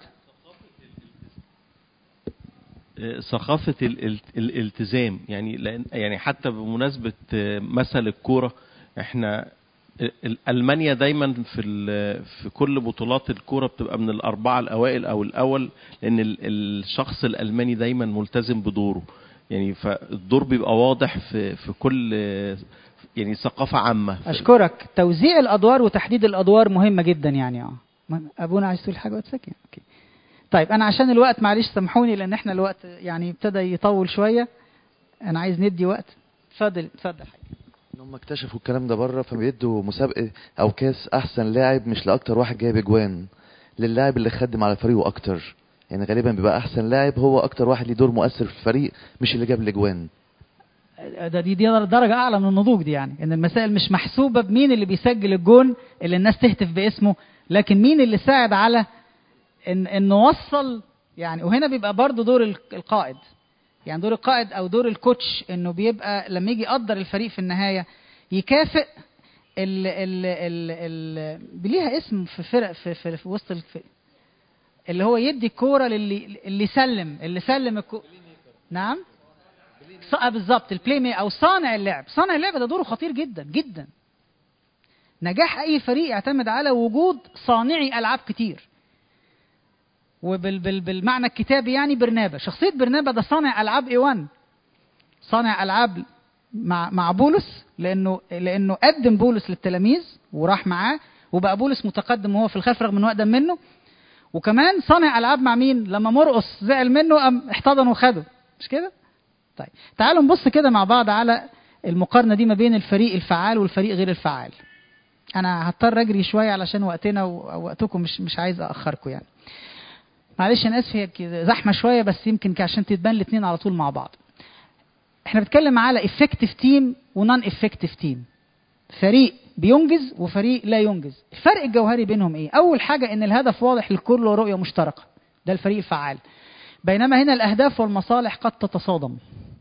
آه، ثقافة ال- ال- الالتزام يعني لأن يعني حتى بمناسبة آه، مثل الكورة احنا ال- ال- ألمانيا دايما في ال- في كل بطولات الكورة بتبقى من الأربعة الأوائل أو الأول لأن ال- الشخص الألماني دايما ملتزم بدوره يعني فالدور بيبقى واضح في في كل آه، يعني ثقافة عامة اشكرك توزيع الادوار وتحديد الادوار مهمه جدا يعني اه مهم. ابونا عايز تقول حاجه واتسكن اوكي طيب انا عشان الوقت معلش سامحوني لان احنا الوقت يعني ابتدى يطول شويه انا عايز ندي وقت اتفضل اتفضل ان هم اكتشفوا الكلام ده بره فبيدوا مسابقه او كاس احسن لاعب مش لاكتر واحد جايب اجوان للاعب اللي خدم على فريقه اكتر يعني غالبا بيبقى احسن لاعب هو اكتر واحد ليه دور مؤثر في الفريق مش اللي جاب الاجوان ده دي, دي درجه اعلى من النضوج دي يعني ان المسائل مش محسوبه بمين اللي بيسجل الجون اللي الناس تهتف باسمه لكن مين اللي ساعد على ان ان نوصل يعني وهنا بيبقى برضه دور ال- القائد يعني دور القائد او دور الكوتش انه بيبقى لما يجي يقدر الفريق في النهايه يكافئ ال ال ال ال ليها اسم في فرق في, في, في وسط الف... اللي هو يدي الكوره للي اللي سلم اللي سلم الكو... نعم ص- آه بالظبط البلاي مي او صانع اللعب صانع اللعب ده دوره خطير جدا جدا نجاح اي فريق يعتمد على وجود صانعي العاب كتير وبالمعنى الكتابي يعني برنابا شخصيه برنابا ده صانع العاب اي 1 صانع العاب مع مع بولس لانه لانه قدم بولس للتلاميذ وراح معاه وبقى بولس متقدم وهو في الخلف رغم انه اقدم منه وكمان صانع العاب مع مين لما مرقص زعل منه قام احتضن وخده مش كده طيب تعالوا نبص كده مع بعض على المقارنه دي ما بين الفريق الفعال والفريق غير الفعال انا هضطر اجري شويه علشان وقتنا ووقتكم مش مش عايز اخركم يعني معلش انا اسف هي كده زحمه شويه بس يمكن ك- عشان تتبان الاثنين على طول مع بعض احنا بنتكلم على افكتيف تيم ونون افكتيف تيم فريق بينجز وفريق لا ينجز الفرق الجوهري بينهم ايه اول حاجه ان الهدف واضح للكل ورؤيه مشتركه ده الفريق الفعال بينما هنا الاهداف والمصالح قد تتصادم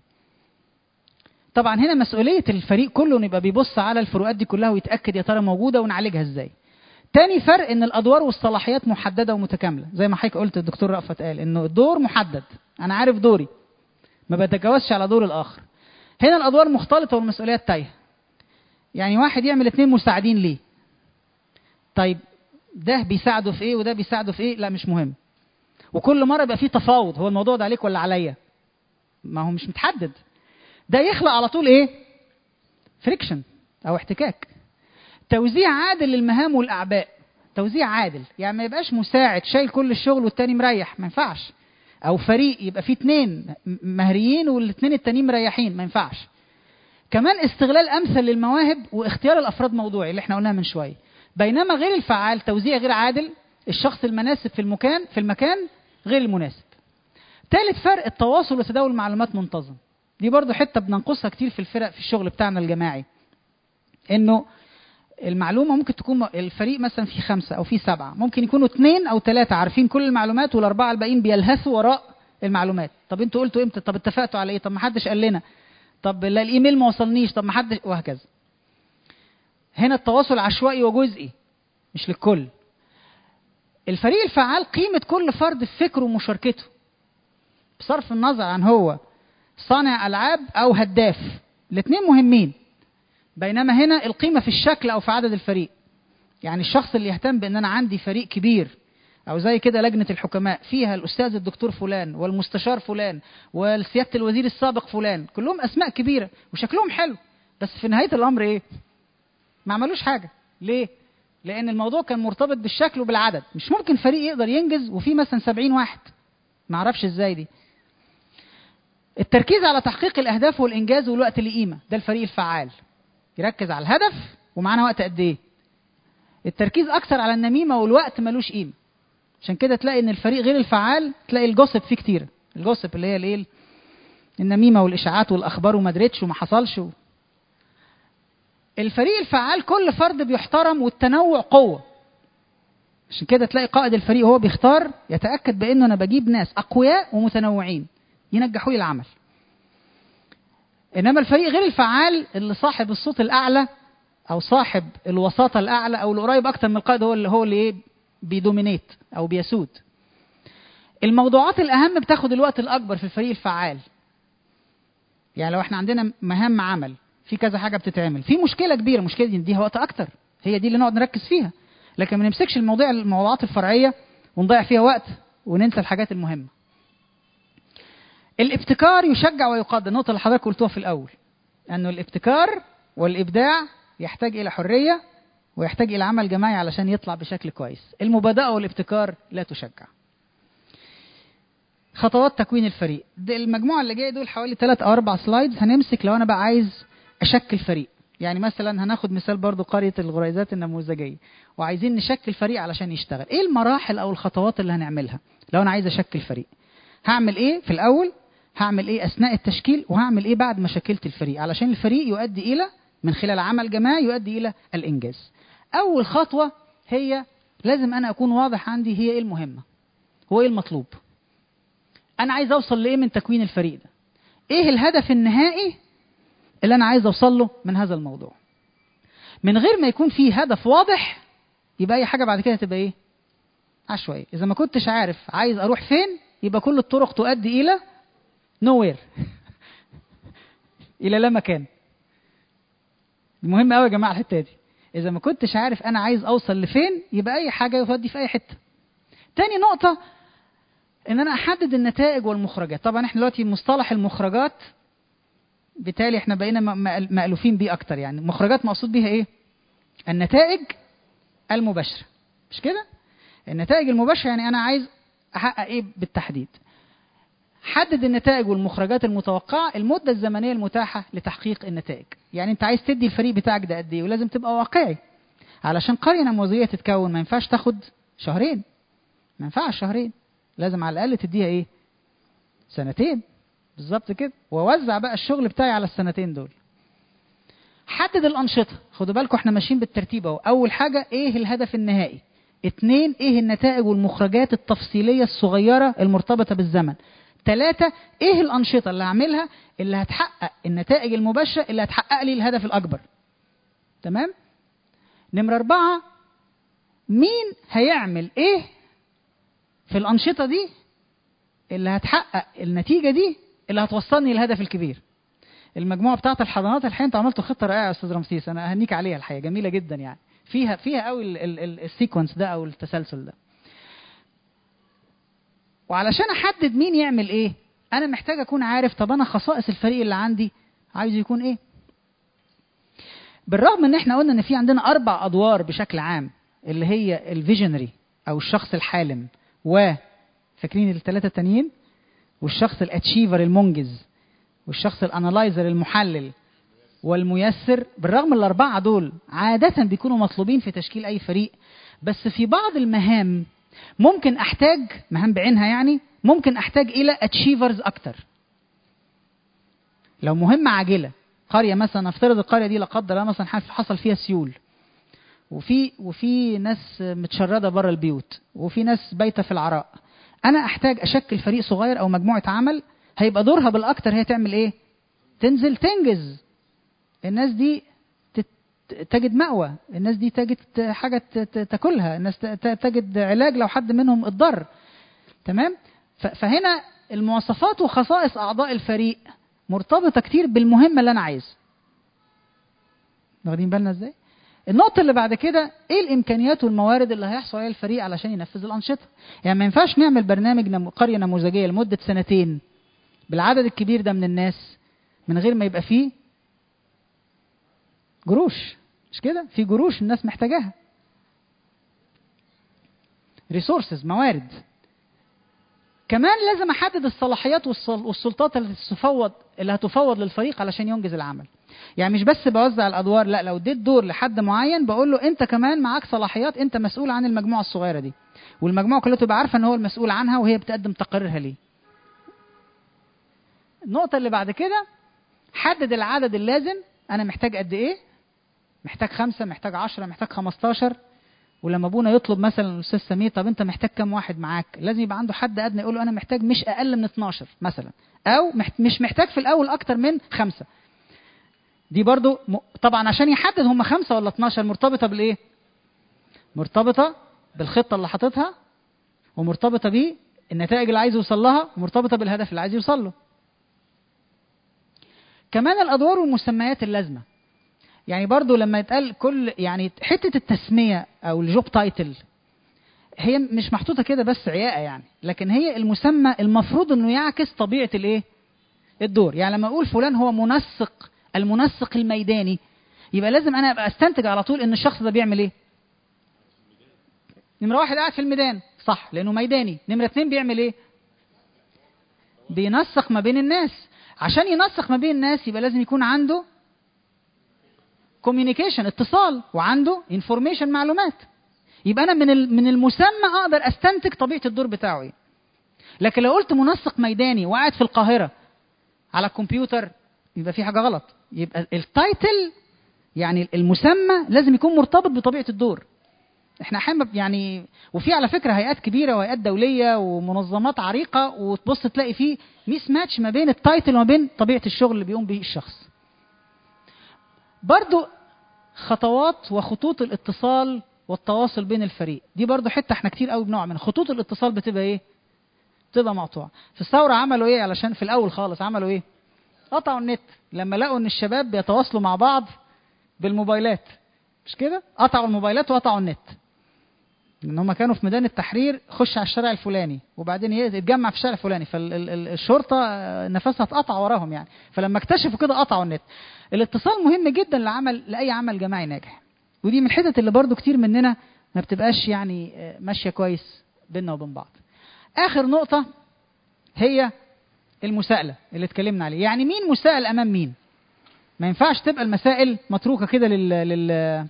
طبعا هنا مسؤوليه الفريق كله انه يبقى بيبص على الفروقات دي كلها ويتاكد يا ترى موجوده ونعالجها ازاي تاني فرق ان الادوار والصلاحيات محدده ومتكامله زي ما حضرتك قلت الدكتور رأفت قال انه الدور محدد انا عارف دوري ما بتجاوزش على دور الاخر هنا الادوار مختلطه والمسؤوليات تايهه يعني واحد يعمل اتنين مساعدين ليه طيب ده بيساعده في ايه وده بيساعده في ايه لا مش مهم وكل مره يبقى فيه تفاوض هو الموضوع ده عليك ولا عليا ما هو مش متحدد ده يخلق على طول ايه فريكشن او احتكاك توزيع عادل للمهام والاعباء توزيع عادل يعني ما يبقاش مساعد شايل كل الشغل والتاني مريح ما ينفعش او فريق يبقى فيه اتنين م- مهريين والاتنين التانيين مريحين ما ينفعش كمان استغلال امثل للمواهب واختيار الافراد موضوعي اللي احنا قلناها من شويه بينما غير الفعال توزيع غير عادل الشخص المناسب في المكان في المكان غير المناسب ثالث فرق التواصل وتداول المعلومات منتظم دي برضو حته بننقصها كتير في الفرق في الشغل بتاعنا الجماعي انه المعلومه ممكن تكون الفريق مثلا فيه خمسه او فيه سبعه ممكن يكونوا اثنين او ثلاثه عارفين كل المعلومات والاربعه الباقيين بيلهثوا وراء المعلومات طب انتوا قلتوا امتى طب اتفقتوا على ايه طب ما حدش قال لنا طب لا الايميل ما وصلنيش طب ما حدش وهكذا هنا التواصل عشوائي وجزئي مش للكل الفريق الفعال قيمة كل فرد في فكره ومشاركته بصرف النظر عن هو صانع ألعاب أو هداف الاثنين مهمين بينما هنا القيمه في الشكل او في عدد الفريق يعني الشخص اللي يهتم بان انا عندي فريق كبير او زي كده لجنه الحكماء فيها الاستاذ الدكتور فلان والمستشار فلان والسياده الوزير السابق فلان كلهم اسماء كبيره وشكلهم حلو بس في نهايه الامر ايه ما عملوش حاجه ليه لان الموضوع كان مرتبط بالشكل وبالعدد مش ممكن فريق يقدر ينجز وفيه مثلا 70 واحد ما اعرفش ازاي دي التركيز على تحقيق الاهداف والانجاز والوقت اللي قيمه ده الفريق الفعال يركز على الهدف ومعانا وقت قد ايه التركيز اكثر على النميمه والوقت ملوش قيمه عشان كده تلاقي ان الفريق غير الفعال تلاقي الجوسب فيه كتير الجوسب اللي هي الايه النميمه والاشاعات والاخبار وما درتش وما حصلش و... الفريق الفعال كل فرد بيحترم والتنوع قوه عشان كده تلاقي قائد الفريق وهو بيختار يتاكد بانه انا بجيب ناس اقوياء ومتنوعين ينجحوا لي العمل انما الفريق غير الفعال اللي صاحب الصوت الاعلى او صاحب الوساطه الاعلى او القريب اكتر من القائد هو اللي هو اللي ايه بيدومينيت او بيسود الموضوعات الاهم بتاخد الوقت الاكبر في الفريق الفعال يعني لو احنا عندنا مهام عمل في كذا حاجه بتتعمل في مشكله كبيره مشكله دي نديها وقت اكتر هي دي اللي نقعد نركز فيها لكن ما نمسكش المواضيع الموضوعات الفرعيه ونضيع فيها وقت وننسى الحاجات المهمه الابتكار يشجع ويقدر النقطه اللي حضرتك قلتوها في الاول انه الابتكار والابداع يحتاج الى حريه ويحتاج الى عمل جماعي علشان يطلع بشكل كويس المبادئه والابتكار لا تشجع خطوات تكوين الفريق دي المجموعه اللي جايه دول حوالي 3 او 4 سلايدز هنمسك لو انا بقى عايز اشكل فريق يعني مثلا هناخد مثال برضو قريه الغريزات النموذجيه وعايزين نشكل فريق علشان يشتغل ايه المراحل او الخطوات اللي هنعملها لو انا عايز اشكل فريق هعمل ايه في الاول هعمل ايه اثناء التشكيل وهعمل ايه بعد ما شكلت الفريق علشان الفريق يؤدي الى من خلال عمل جماعي يؤدي الى الانجاز اول خطوه هي لازم انا اكون واضح عندي هي ايه المهمه هو ايه المطلوب انا عايز اوصل لايه من تكوين الفريق ده ايه الهدف النهائي اللي انا عايز اوصل له من هذا الموضوع من غير ما يكون في هدف واضح يبقى اي حاجه بعد كده تبقى ايه عشوائيه اذا ما كنتش عارف عايز اروح فين يبقى كل الطرق تؤدي الى nowhere الى لا مكان المهم قوي يا جماعه الحته دي اذا ما كنتش عارف انا عايز اوصل لفين يبقى اي حاجه تودي في اي حته تاني نقطه ان انا احدد النتائج والمخرجات طبعا احنا دلوقتي مصطلح المخرجات بالتالي احنا بقينا مألوفين بيه اكتر يعني مخرجات مقصود بيها ايه النتائج المباشره مش كده النتائج المباشره يعني انا عايز احقق ايه بالتحديد حدد النتائج والمخرجات المتوقعه المده الزمنيه المتاحه لتحقيق النتائج يعني انت عايز تدي الفريق بتاعك ده قد ايه ولازم تبقى واقعي علشان قريه نموذجيه تتكون ما ينفعش تاخد شهرين ما ينفعش شهرين لازم على الاقل تديها ايه سنتين بالظبط كده واوزع بقى الشغل بتاعي على السنتين دول حدد الانشطه خدوا بالكم احنا ماشيين بالترتيب اهو اول حاجه ايه الهدف النهائي اتنين ايه النتائج والمخرجات التفصيليه الصغيره المرتبطه بالزمن ثلاثة ايه الانشطه اللي هعملها اللي هتحقق النتائج المباشره اللي هتحقق لي الهدف الاكبر تمام نمرة أربعة مين هيعمل ايه في الانشطه دي اللي هتحقق النتيجه دي اللي هتوصلني للهدف الكبير المجموعه بتاعه الحضانات الحقيقه انتوا عملتوا خطه رائعه يا استاذ رمسيس انا اهنيك عليها الحقيقه جميله جدا يعني فيها فيها قوي السيكونس ده او التسلسل ده وعلشان احدد مين يعمل ايه انا محتاج اكون عارف طب انا خصائص الفريق اللي عندي عايز يكون ايه بالرغم ان احنا قلنا ان في عندنا اربع ادوار بشكل عام اللي هي الفيجنري او الشخص الحالم و فاكرين الثلاثه التانيين والشخص الاتشيفر المنجز والشخص الانالايزر المحلل والميسر بالرغم من الاربعه دول عاده بيكونوا مطلوبين في تشكيل اي فريق بس في بعض المهام ممكن احتاج مهام بعينها يعني ممكن احتاج الى اتشيفرز اكتر لو مهمه عاجله قريه مثلا افترض القريه دي لا قدر الله مثلا حصل فيها سيول وفي وفي ناس متشرده بره البيوت وفي ناس بايته في العراء انا احتاج اشكل فريق صغير او مجموعه عمل هيبقى دورها بالاكتر هي تعمل ايه تنزل تنجز الناس دي تجد مأوى الناس دي تجد حاجة تاكلها الناس تجد علاج لو حد منهم اتضر تمام فهنا المواصفات وخصائص أعضاء الفريق مرتبطة كتير بالمهمة اللي أنا عايز واخدين بالنا ازاي النقطة اللي بعد كده ايه الامكانيات والموارد اللي هيحصل عليها الفريق علشان ينفذ الانشطة يعني ما ينفعش نعمل برنامج نمو قرية نموذجية لمدة سنتين بالعدد الكبير ده من الناس من غير ما يبقى فيه جروش مش كده في جروش الناس محتاجاها ريسورسز موارد كمان لازم احدد الصلاحيات والسل- والسلطات اللي تفوض اللي هتفوض للفريق علشان ينجز العمل يعني مش بس بوزع الادوار لا لو اديت دور لحد معين بقول له انت كمان معاك صلاحيات انت مسؤول عن المجموعه الصغيره دي والمجموعه كلها تبقى عارفه ان هو المسؤول عنها وهي بتقدم تقاريرها ليه النقطه اللي بعد كده حدد العدد اللازم انا محتاج قد ايه محتاج خمسة محتاج عشرة محتاج خمستاشر ولما ابونا يطلب مثلا الاستاذ سمير طب انت محتاج كام واحد معاك لازم يبقى عنده حد ادنى يقول له انا محتاج مش اقل من 12 مثلا او محت- مش محتاج في الاول اكتر من خمسة دي برضو م... طبعا عشان يحدد هم خمسة ولا 12 مرتبطة بالايه مرتبطة بالخطة اللي حاططها ومرتبطة بيه النتائج اللي عايز يوصل لها ومرتبطة بالهدف اللي عايز يوصل له كمان الادوار والمسميات اللازمه يعني برضو لما يتقال كل يعني حته التسميه او الجوب تايتل هي مش محطوطه كده بس عياقه يعني لكن هي المسمى المفروض انه يعكس طبيعه الايه الدور يعني لما اقول فلان هو منسق المنسق الميداني يبقى لازم انا ابقى استنتج على طول ان الشخص ده بيعمل ايه نمره واحد قاعد في الميدان صح لانه ميداني نمره اتنين بيعمل ايه بينسق ما بين الناس عشان ينسق ما بين الناس يبقى لازم يكون عنده كوميونيكيشن اتصال وعنده انفورميشن معلومات يبقى انا من ال- من المسمى اقدر استنتج طبيعه الدور بتاعه ايه لكن لو قلت منسق ميداني وقاعد في القاهره على الكمبيوتر يبقى في حاجه غلط يبقى التايتل يعني المسمى لازم يكون مرتبط بطبيعه الدور احنا احيانا يعني وفي على فكره هيئات كبيره وهيئات دوليه ومنظمات عريقه وتبص تلاقي فيه ميس ماتش ما بين التايتل وما بين طبيعه الشغل اللي بيقوم به الشخص برضو خطوات وخطوط الاتصال والتواصل بين الفريق دي برضو حته احنا كتير قوي بنقع منها خطوط الاتصال بتبقى ايه بتبقى مقطوعه في الثوره عملوا ايه علشان في الاول خالص عملوا ايه قطعوا النت لما لقوا ان الشباب بيتواصلوا مع بعض بالموبايلات مش كده قطعوا الموبايلات وقطعوا النت ان هم كانوا في ميدان التحرير خش على الشارع الفلاني وبعدين ي- يتجمع في الشارع الفلاني فالشرطه نفسها اتقطع وراهم يعني فلما اكتشفوا كده قطعوا النت الاتصال مهم جدا لعمل لاي عمل جماعي ناجح ودي من الحتت اللي برضو كتير مننا ما بتبقاش يعني آه، ماشيه كويس بيننا وبين بعض اخر نقطه هي المساءله اللي اتكلمنا عليه يعني مين مساءل امام مين ما ينفعش تبقى المسائل متروكه كده لل, لل...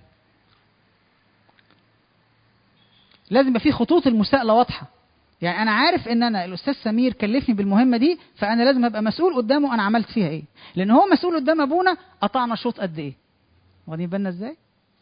لازم يبقى في خطوط المساءله واضحه يعني انا عارف ان انا الاستاذ سمير كلفني بالمهمه دي فانا لازم ابقى مسؤول قدامه انا عملت فيها ايه لان هو مسؤول قدام ابونا قطعنا شوط قد ايه واخدين بالنا ازاي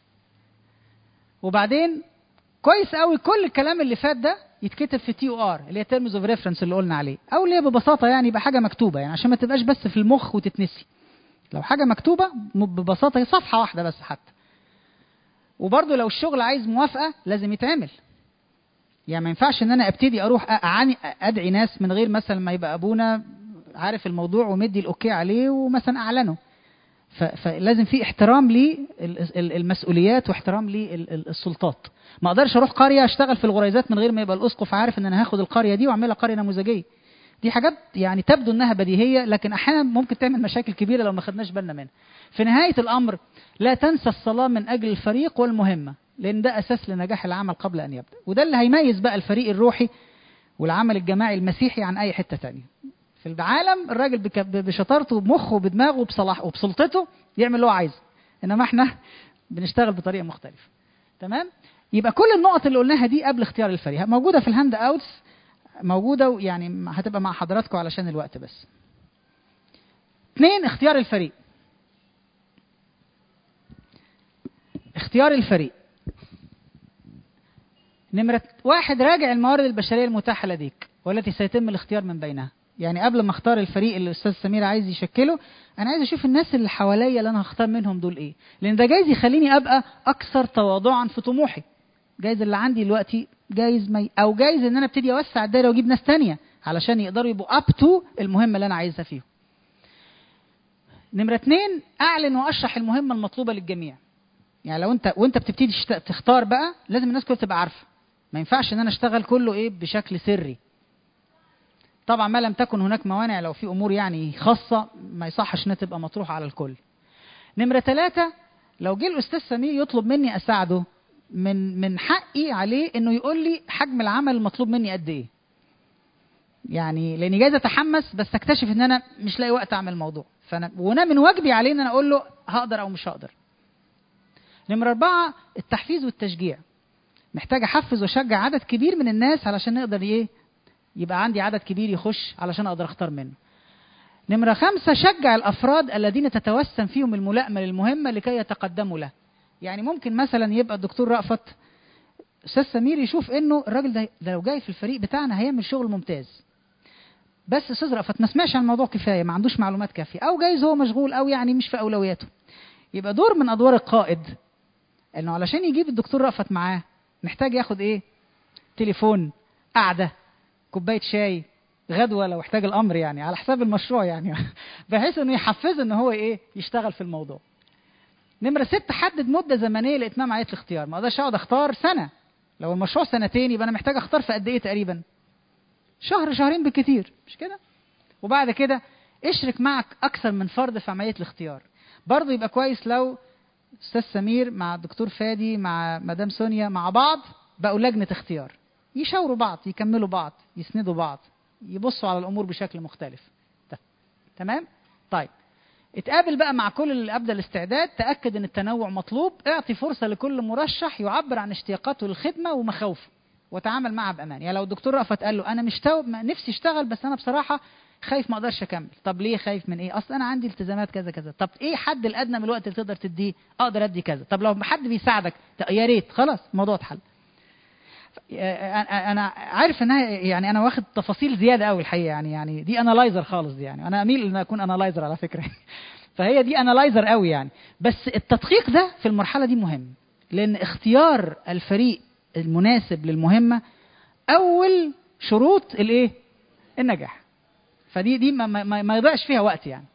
وبعدين كويس قوي كل الكلام اللي فات ده يتكتب في تي او ار اللي هي تيرمز اوف ريفرنس اللي قلنا عليه او اللي هي ببساطه يعني يبقى حاجه مكتوبه يعني عشان ما تبقاش بس في المخ وتتنسي لو حاجه مكتوبه م- ببساطه هي صفحه واحده بس حتى وبرضه لو الشغل عايز موافقه لازم يتعمل يعني ما ينفعش ان انا ابتدي اروح اعاني ادعي ناس من غير مثلا ما يبقى ابونا عارف الموضوع ومدي الاوكي عليه ومثلا اعلنه ف- فلازم في احترام للمسؤوليات واحترام للسلطات ما اقدرش اروح قريه اشتغل في الغريزات من غير ما يبقى الاسقف عارف ان انا هاخد القريه دي واعملها قريه نموذجيه دي حاجات يعني تبدو انها بديهيه لكن احيانا ممكن تعمل مشاكل كبيره لو ما خدناش بالنا منها في نهايه الامر لا تنسى الصلاه من اجل الفريق والمهمه لان ده اساس لنجاح العمل قبل ان يبدا وده اللي هيميز بقى الفريق الروحي والعمل الجماعي المسيحي عن اي حته تانية في العالم الراجل بك- بشطارته وبمخه وبدماغه وبصلاح وبسلطته يعمل اللي هو عايزه انما احنا بنشتغل بطريقه مختلفه تمام يبقى كل النقط اللي قلناها دي قبل اختيار الفريق موجوده في الهاند اوتس موجوده يعني هتبقى مع حضراتكم علشان الوقت بس اثنين اختيار الفريق اختيار الفريق نمرة واحد راجع الموارد البشرية المتاحة لديك والتي سيتم الاختيار من بينها يعني قبل ما اختار الفريق اللي الاستاذ سمير عايز يشكله انا عايز اشوف الناس اللي حواليا اللي انا هختار منهم دول ايه لان ده جايز يخليني ابقى اكثر تواضعا في طموحي جايز اللي عندي دلوقتي جايز ما ي... او جايز ان انا ابتدي اوسع الدايره واجيب ناس تانية علشان يقدروا يبقوا اب تو المهمه اللي انا عايزها فيهم نمرة اتنين أعلن وأشرح المهمة المطلوبة للجميع يعني لو انت وانت بتبتدي تشت- تختار بقى لازم الناس كلها تبقى عارفه ما ينفعش ان انا اشتغل كله ايه بشكل سري طبعا ما لم تكن هناك موانع لو في امور يعني خاصه ما يصحش انها تبقى مطروحه على الكل نمره ثلاثة لو جه الاستاذ سمير يطلب مني اساعده من من حقي عليه انه يقول لي حجم العمل المطلوب مني قد ايه يعني لاني جايز اتحمس بس اكتشف ان انا مش لاقي وقت اعمل الموضوع فانا وانا من واجبي عليه ان انا اقول له هقدر او مش هقدر نمرة أربعة التحفيز والتشجيع محتاج أحفز وأشجع عدد كبير من الناس علشان نقدر إيه يبقى عندي عدد كبير يخش علشان أقدر أختار منه نمرة خمسة شجع الأفراد الذين تتوسم فيهم الملائمة للمهمة لكي يتقدموا له يعني ممكن مثلا يبقى الدكتور رأفت أستاذ سمير يشوف إنه الراجل ده, ده لو جاي في الفريق بتاعنا هيعمل شغل ممتاز بس أستاذ رأفت ما سمعش عن الموضوع كفاية ما عندوش معلومات كافية أو جايز هو مشغول أو يعني مش في أولوياته يبقى دور من أدوار القائد انه علشان يجيب الدكتور رأفت معاه محتاج ياخد ايه تليفون قعده كوبايه شاي غدوه لو احتاج الامر يعني على حساب المشروع يعني بحيث انه يحفزه ان هو ايه يشتغل في الموضوع نمرة ست حدد مدة زمنية لإتمام عملية الاختيار ما اقدرش اقعد اختار سنة لو المشروع سنتين يبقى انا محتاج اختار في قد ايه تقريبا شهر شهرين بالكتير مش كده وبعد كده اشرك معك اكثر من فرد في عملية الاختيار برضه يبقى كويس لو استاذ سمير مع الدكتور فادي مع مدام سونيا مع بعض بقوا لجنه اختيار يشاوروا بعض يكملوا بعض يسندوا بعض يبصوا على الامور بشكل مختلف ت- تمام طيب اتقابل بقى مع كل اللي ابدى الاستعداد تاكد ان التنوع مطلوب اعطي فرصه لكل مرشح يعبر عن اشتياقاته للخدمه ومخاوفه وتعامل معها بامان يعني لو الدكتور رأفت قال له انا مش تو... ما- نفسي اشتغل بس انا بصراحه خايف ما اقدرش اكمل طب ليه خايف من ايه اصل انا عندي التزامات كذا كذا طب ايه حد الادنى من الوقت اللي تقدر تديه اقدر ادي كذا طب لو حد بيساعدك ت- يا ريت خلاص الموضوع اتحل انا أنا عارف انها يعني انا واخد تفاصيل زياده قوي الحقيقه يعني يعني دي انالايزر خالص دي يعني انا اميل ان اكون انالايزر على فكره فهي دي انالايزر قوي يعني بس التدقيق ده في المرحله دي مهم لان اختيار الفريق المناسب للمهمه اول شروط الايه النجاح فدي دي ما, ما, ما يضيعش فيها وقت يعني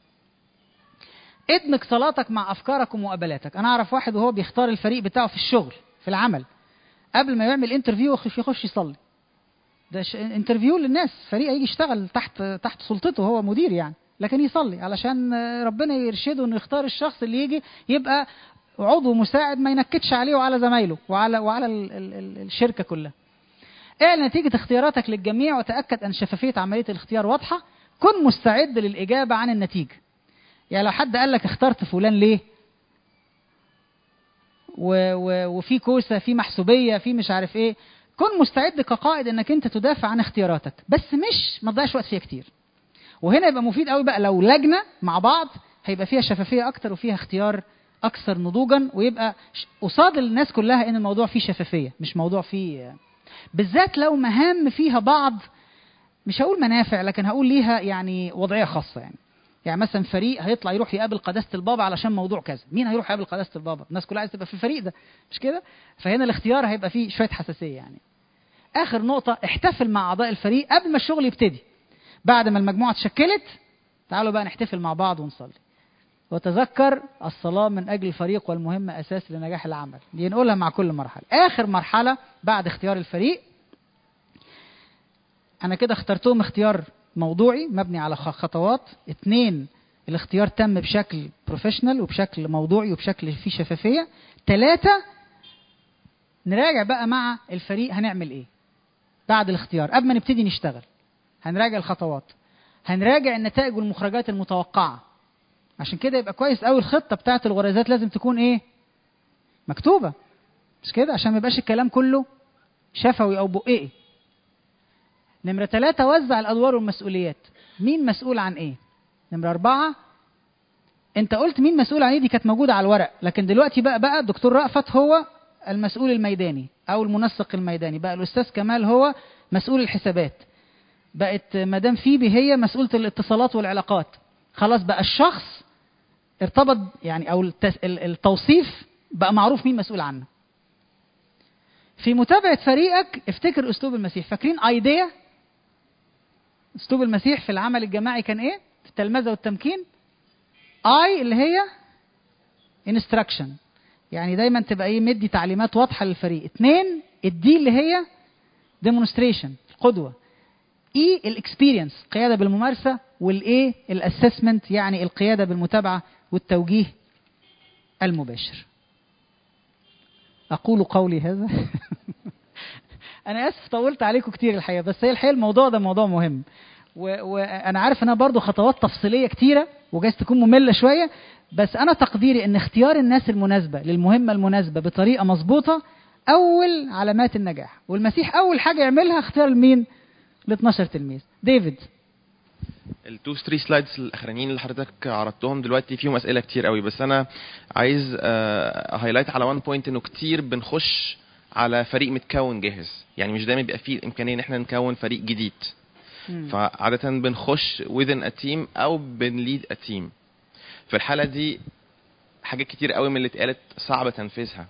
ادمج صلاتك مع افكارك ومقابلاتك انا اعرف واحد وهو بيختار الفريق بتاعه في الشغل في العمل قبل ما يعمل انترفيو يخش يخش يصلي ده ش... انترفيو للناس فريق هيجي يشتغل تحت تحت سلطته هو مدير يعني لكن يصلي علشان ربنا يرشده انه يختار الشخص اللي يجي يبقى عضو مساعد ما ينكدش عليه وعلى زمايله وعلى وعلى ال... ال... ال... الشركه كلها اعلن نتيجه اختياراتك للجميع وتاكد ان شفافيه عمليه الاختيار واضحه كن مستعد للاجابه عن النتيجه يعني لو حد قال لك اخترت فلان ليه و و وفي كوسه في محسوبيه في مش عارف ايه كن مستعد كقائد انك انت تدافع عن اختياراتك بس مش ما تضيعش وقت فيها كتير وهنا يبقى مفيد قوي بقى لو لجنه مع بعض هيبقى فيها شفافيه اكتر وفيها اختيار اكثر نضوجا ويبقى ش- قصاد الناس كلها ان الموضوع فيه شفافيه مش موضوع فيه بالذات لو مهام فيها بعض مش هقول منافع لكن هقول ليها يعني وضعيه خاصه يعني يعني مثلا فريق هيطلع يروح يقابل قداسه البابا علشان موضوع كذا مين هيروح يقابل قداسه البابا الناس كلها عايزه تبقى في الفريق ده مش كده فهنا الاختيار هيبقى فيه شويه حساسيه يعني اخر نقطه احتفل مع اعضاء الفريق قبل ما الشغل يبتدي بعد ما المجموعه اتشكلت تعالوا بقى نحتفل مع بعض ونصلي وتذكر الصلاة من أجل الفريق والمهمة أساس لنجاح العمل دي نقولها مع كل مرحلة آخر مرحلة بعد اختيار الفريق أنا كده اخترتهم اختيار موضوعي مبني على خ- خطوات اتنين الاختيار تم بشكل بروفيشنال وبشكل موضوعي وبشكل فيه شفافية تلاتة نراجع بقى مع الفريق هنعمل ايه بعد الاختيار قبل ما نبتدي نشتغل هنراجع الخطوات هنراجع النتائج والمخرجات المتوقعة عشان كده يبقى كويس قوي الخطة بتاعت الغرزات لازم تكون ايه مكتوبة مش كده عشان ما يبقاش الكلام كله شفوي او بقئي نمرة ثلاثة وزع الأدوار والمسؤوليات مين مسؤول عن إيه نمرة أربعة أنت قلت مين مسؤول عن إيه دي كانت موجودة على الورق لكن دلوقتي بقى بقى الدكتور رأفت هو المسؤول الميداني أو المنسق الميداني بقى الأستاذ كمال هو مسؤول الحسابات بقت مدام فيبي هي مسؤولة الاتصالات والعلاقات خلاص بقى الشخص ارتبط يعني أو التس- ال- التوصيف بقى معروف مين مسؤول عنه في متابعة فريقك افتكر أسلوب المسيح فاكرين ايديا اسلوب المسيح في العمل الجماعي كان ايه في التلمذه والتمكين اي اللي هي انستراكشن يعني دايما تبقى ايه مدي تعليمات واضحه للفريق اتنين الدي اللي هي ديمونستريشن قدوه اي الاكسبيرينس قياده بالممارسه والايه الاسسمنت يعني القياده بالمتابعه والتوجيه المباشر اقول قولي هذا انا اسف طولت عليكم كتير الحقيقه بس هي الحقيقه الموضوع ده موضوع مهم و- وانا عارف انها برضو خطوات تفصيليه كتيره وجايز تكون ممله شويه بس انا تقديري ان اختيار الناس المناسبه للمهمه المناسبه بطريقه مظبوطه اول علامات النجاح والمسيح اول حاجه يعملها اختيار مين ال 12 تلميذ ديفيد التو ثري سلايدز الاخرانيين اللي حضرتك عرضتهم دلوقتي فيهم اسئله كتير قوي بس انا عايز هايلايت على وان بوينت انه كتير بنخش على فريق متكون جاهز يعني مش دايما بيبقى فيه الامكانيه ان احنا نكون فريق جديد فعاده بنخش within a team او بنليد a team في الحاله دي حاجات كتير قوي من اللي اتقالت صعب تنفيذها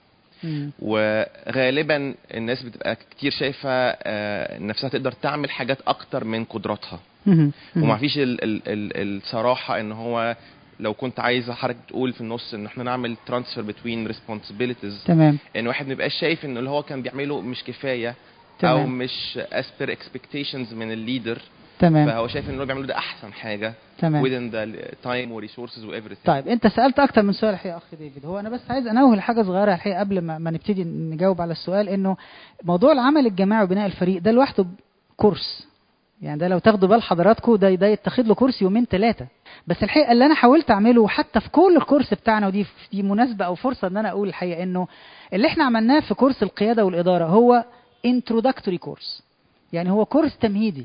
وغالبا الناس بتبقى كتير شايفه آه، نفسها تقدر تعمل حاجات اكتر من قدراتها وما فيش ال ال ال الصراحه ان هو لو كنت عايز حضرتك تقول في النص ان احنا نعمل ترانسفير بتوين responsibilities تمام. ان واحد ما يبقاش شايف ان اللي هو كان بيعمله مش كفايه تمام. او مش as per expectations من الليدر تمام. فهو شايف ان اللي هو بيعمله ده احسن حاجه تمام. within the time و resources و everything طيب انت سالت اكتر من سؤال الحقيقه اخ ديفيد هو انا بس عايز انوه لحاجه صغيره الحقيقه قبل ما, ما نبتدي نجاوب على السؤال انه موضوع العمل الجماعي وبناء الفريق ده لوحده كورس يعني ده لو تاخدوا بال حضراتكم ده ده يتخذ له كورس يومين ثلاثه بس الحقيقه اللي انا حاولت اعمله حتى في كل الكورس بتاعنا ودي دي مناسبه او فرصه ان انا اقول الحقيقه انه اللي احنا عملناه في كورس القياده والاداره هو introductory كورس يعني هو كورس تمهيدي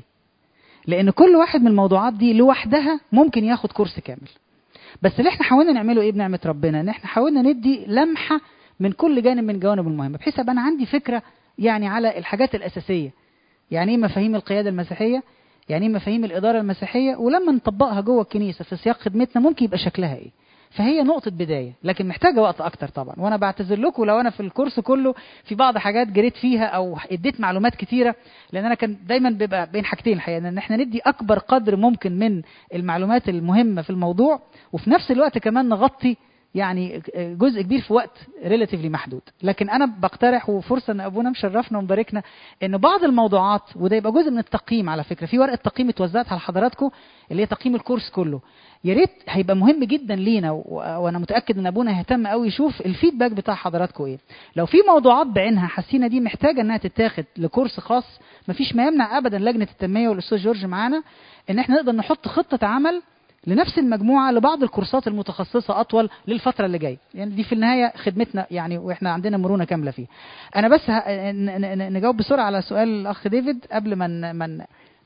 لان كل واحد من الموضوعات دي لوحدها ممكن ياخد كورس كامل بس اللي احنا حاولنا نعمله ايه بنعمه ربنا ان احنا حاولنا ندي لمحه من كل جانب من جوانب المهمه بحيث ابقى انا عندي فكره يعني على الحاجات الاساسيه يعني ايه مفاهيم القياده المسيحيه يعني ايه مفاهيم الاداره المسيحيه ولما نطبقها جوه الكنيسه في سياق خدمتنا ممكن يبقى شكلها ايه فهي نقطة بداية لكن محتاجة وقت أكتر طبعا وأنا بعتذر لكم لو أنا في الكورس كله في بعض حاجات جريت فيها أو اديت معلومات كتيرة لأن أنا كان دايما بيبقى بين حاجتين الحقيقة إن إحنا ندي أكبر قدر ممكن من المعلومات المهمة في الموضوع وفي نفس الوقت كمان نغطي يعني جزء كبير في وقت ريلاتيفلي محدود لكن انا بقترح وفرصه ان ابونا مشرفنا ومباركنا ان بعض الموضوعات وده يبقى جزء من التقييم على فكره في ورقه تقييم اتوزعت على حضراتكم اللي هي تقييم الكورس كله يا ريت هيبقى مهم جدا لينا و- وانا متاكد ان ابونا هيهتم قوي يشوف الفيدباك بتاع حضراتكم ايه لو في موضوعات بعينها حسينا دي محتاجه انها تتاخد لكورس خاص مفيش ما يمنع ابدا لجنه التنميه والاستاذ جورج معانا ان احنا نقدر نحط خطه عمل لنفس المجموعه لبعض الكورسات المتخصصه اطول للفتره اللي جايه يعني دي في النهايه خدمتنا يعني واحنا عندنا مرونه كامله فيها انا بس ه... ن- ن- نجاوب بسرعه على سؤال الاخ ديفيد قبل ما من... من...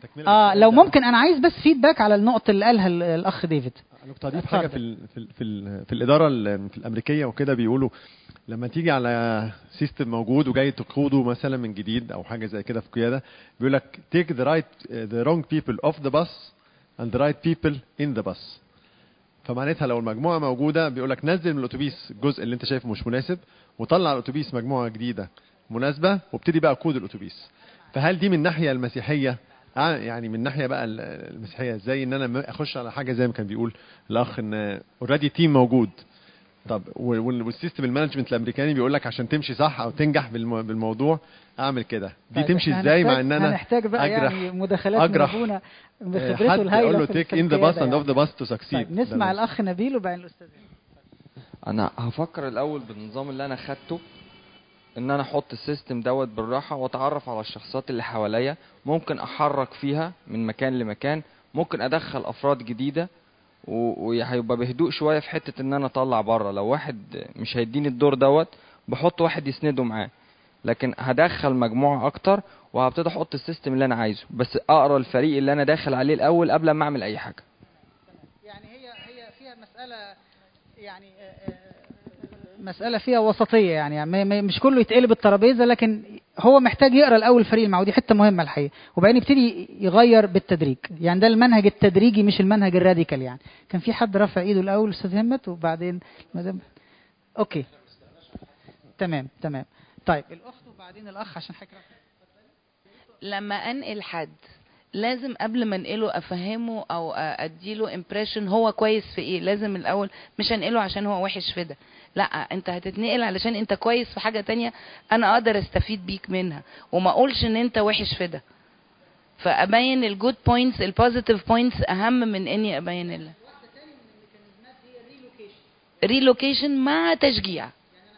اه لو ممكن انا عايز بس فيدباك على النقطه اللي قالها ال- الاخ ديفيد انا كنت هضيف حاجه في ال في ال في, ال في الاداره ال- في الامريكيه وكده بيقولوا لما تيجي على سيستم موجود وجاي تقوده مثلا من جديد او حاجه زي كده في قياده بيقول لك take the right the wrong people off the bus and the right people in the bus فمعناتها لو المجموعه موجوده بيقول لك نزل من الاتوبيس الجزء اللي انت شايفه مش مناسب وطلع الاتوبيس مجموعه جديده مناسبه وابتدي بقى قود الاتوبيس فهل دي من الناحيه المسيحيه آه يعني من الناحيه بقى ال- المسيحيه ازاي ان انا م- اخش على حاجه زي ما كان بيقول الاخ ان اوريدي تيم موجود طب وال- وال- والسيستم المانجمنت الامريكاني بيقول لك عشان تمشي صح او تنجح بالمو- بالموضوع اعمل كده دي طيب تمشي إحنا ازاي مع هنحتاج- ان انا هنحتاج بقى اجرح يعني مداخلات من اجرح ابونا آه، بخبرته حد الهائله يقول له في- تيك في ان ذا القيادة باس اند اوف ذا باس تو سكسيد طيب نسمع الاخ نبيل وبعدين الاستاذ انا هفكر الاول بالنظام اللي انا خدته ان انا احط السيستم دوت بالراحه واتعرف على الشخصيات اللي حواليا ممكن احرك فيها من مكان لمكان ممكن ادخل افراد جديده و- وهيبقى بهدوء شويه في حته ان انا اطلع بره لو واحد مش هيديني الدور دوت بحط واحد يسنده معاه لكن هدخل مجموعه اكتر وهبتدي احط السيستم اللي انا عايزه بس اقرا الفريق اللي انا داخل عليه الاول قبل ما اعمل اي حاجه فيها مسألة يعني آه، آه، مسألة فيها وسطية يعني ما- ما- مش كله يتقلب الترابيزة لكن هو محتاج يقرا الأول الفريق المعه دي حتة مهمة الحقيقة وبعدين يبتدي يغير بالتدريج يعني ده المنهج التدريجي مش المنهج الراديكال يعني كان في حد رفع ايده الأول أستاذ همت وبعدين مدام أوكي تمام تمام طيب الأخت وبعدين الأخ عشان حضرتك لما انقل حد لازم قبل ما انقله افهمه او اديله امبريشن هو كويس في ايه لازم الاول مش هنقله عشان هو وحش في ده لا انت هتتنقل علشان انت كويس في حاجه تانية انا اقدر استفيد بيك منها وما اقولش ان انت وحش في ده فابين الجود بوينتس البوزيتيف بوينتس اهم من اني ابين ال ريلوكيشن مع تشجيع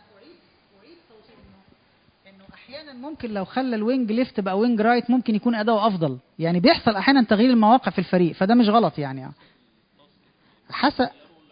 احيانا ممكن لو خلى الوينج ليفت بقى وينج رايت ممكن يكون اداؤه افضل يعني بيحصل احيانا تغيير المواقع في الفريق فده مش غلط يعني حسب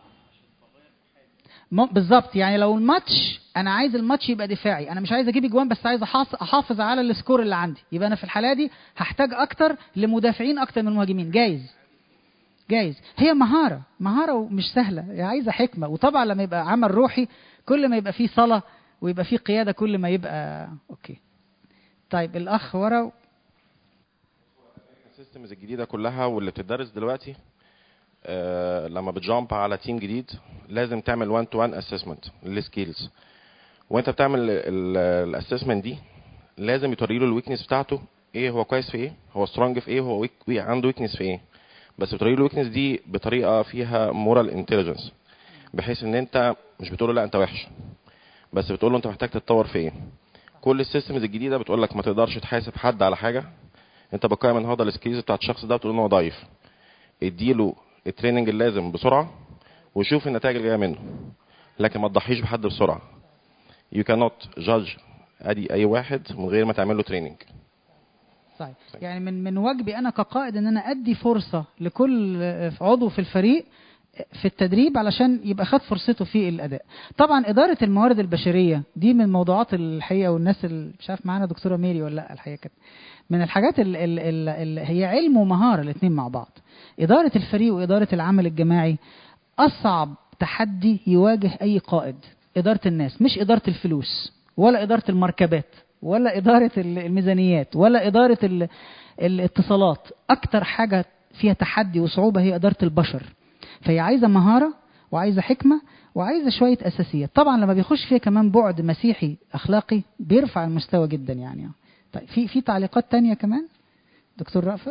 م- بالظبط يعني لو الماتش انا عايز الماتش يبقى دفاعي انا مش عايز اجيب اجوان بس عايز أحاف- احافظ على السكور اللي عندي يبقى انا في الحاله دي هحتاج اكتر لمدافعين اكتر من مهاجمين جايز جايز هي مهاره مهاره ومش سهله هي عايزه حكمه وطبعا لما يبقى عمل روحي كل ما يبقى فيه صلاه ويبقى فيه قياده كل ما يبقى اوكي طيب الاخ ورا السيستمز الجديده كلها واللي بتدرس دلوقتي آه لما بتجامب على تيم جديد لازم تعمل 1 تو 1 اسسمنت للسكيلز وانت بتعمل الاسسمنت دي لازم توري له الويكنس بتاعته ايه هو كويس في ايه هو سترونج في ايه هو ويك وي عنده ويكنس في ايه بس بتوري له الويكنس دي بطريقه فيها مورال انتليجنس بحيث ان انت مش بتقول له لا انت وحش بس بتقول له انت محتاج تتطور في ايه كل السيستمز الجديده بتقول لك ما تقدرش تحاسب حد على حاجه انت بتقيم النهارده السكيلز بتاعت الشخص ده بتقول ان هو ضعيف اديله التريننج اللازم بسرعه وشوف النتائج اللي جايه منه لكن ما تضحيش بحد بسرعه you cannot judge ادي اي واحد من غير ما تعمل له تريننج طيب يعني من من واجبي انا كقائد ان انا ادي فرصه لكل آه، عضو في الفريق في التدريب علشان يبقى خد فرصته في الاداء طبعا اداره الموارد البشريه دي من الموضوعات الحقيقه والناس اللي مش عارف معانا دكتوره ميري ولا لا الحقيقه كانت من الحاجات اللي هي علم ومهاره الاثنين مع بعض اداره الفريق واداره العمل الجماعي اصعب تحدي يواجه اي قائد اداره الناس مش اداره الفلوس ولا اداره المركبات ولا اداره الميزانيات ولا اداره ال- الاتصالات اكتر حاجه فيها تحدي وصعوبه هي اداره البشر فهي عايزه مهاره وعايزه حكمه وعايزه شويه اساسيات طبعا لما بيخش فيها كمان بعد مسيحي اخلاقي بيرفع المستوى جدا يعني طيب في في تعليقات تانية كمان دكتور رأفت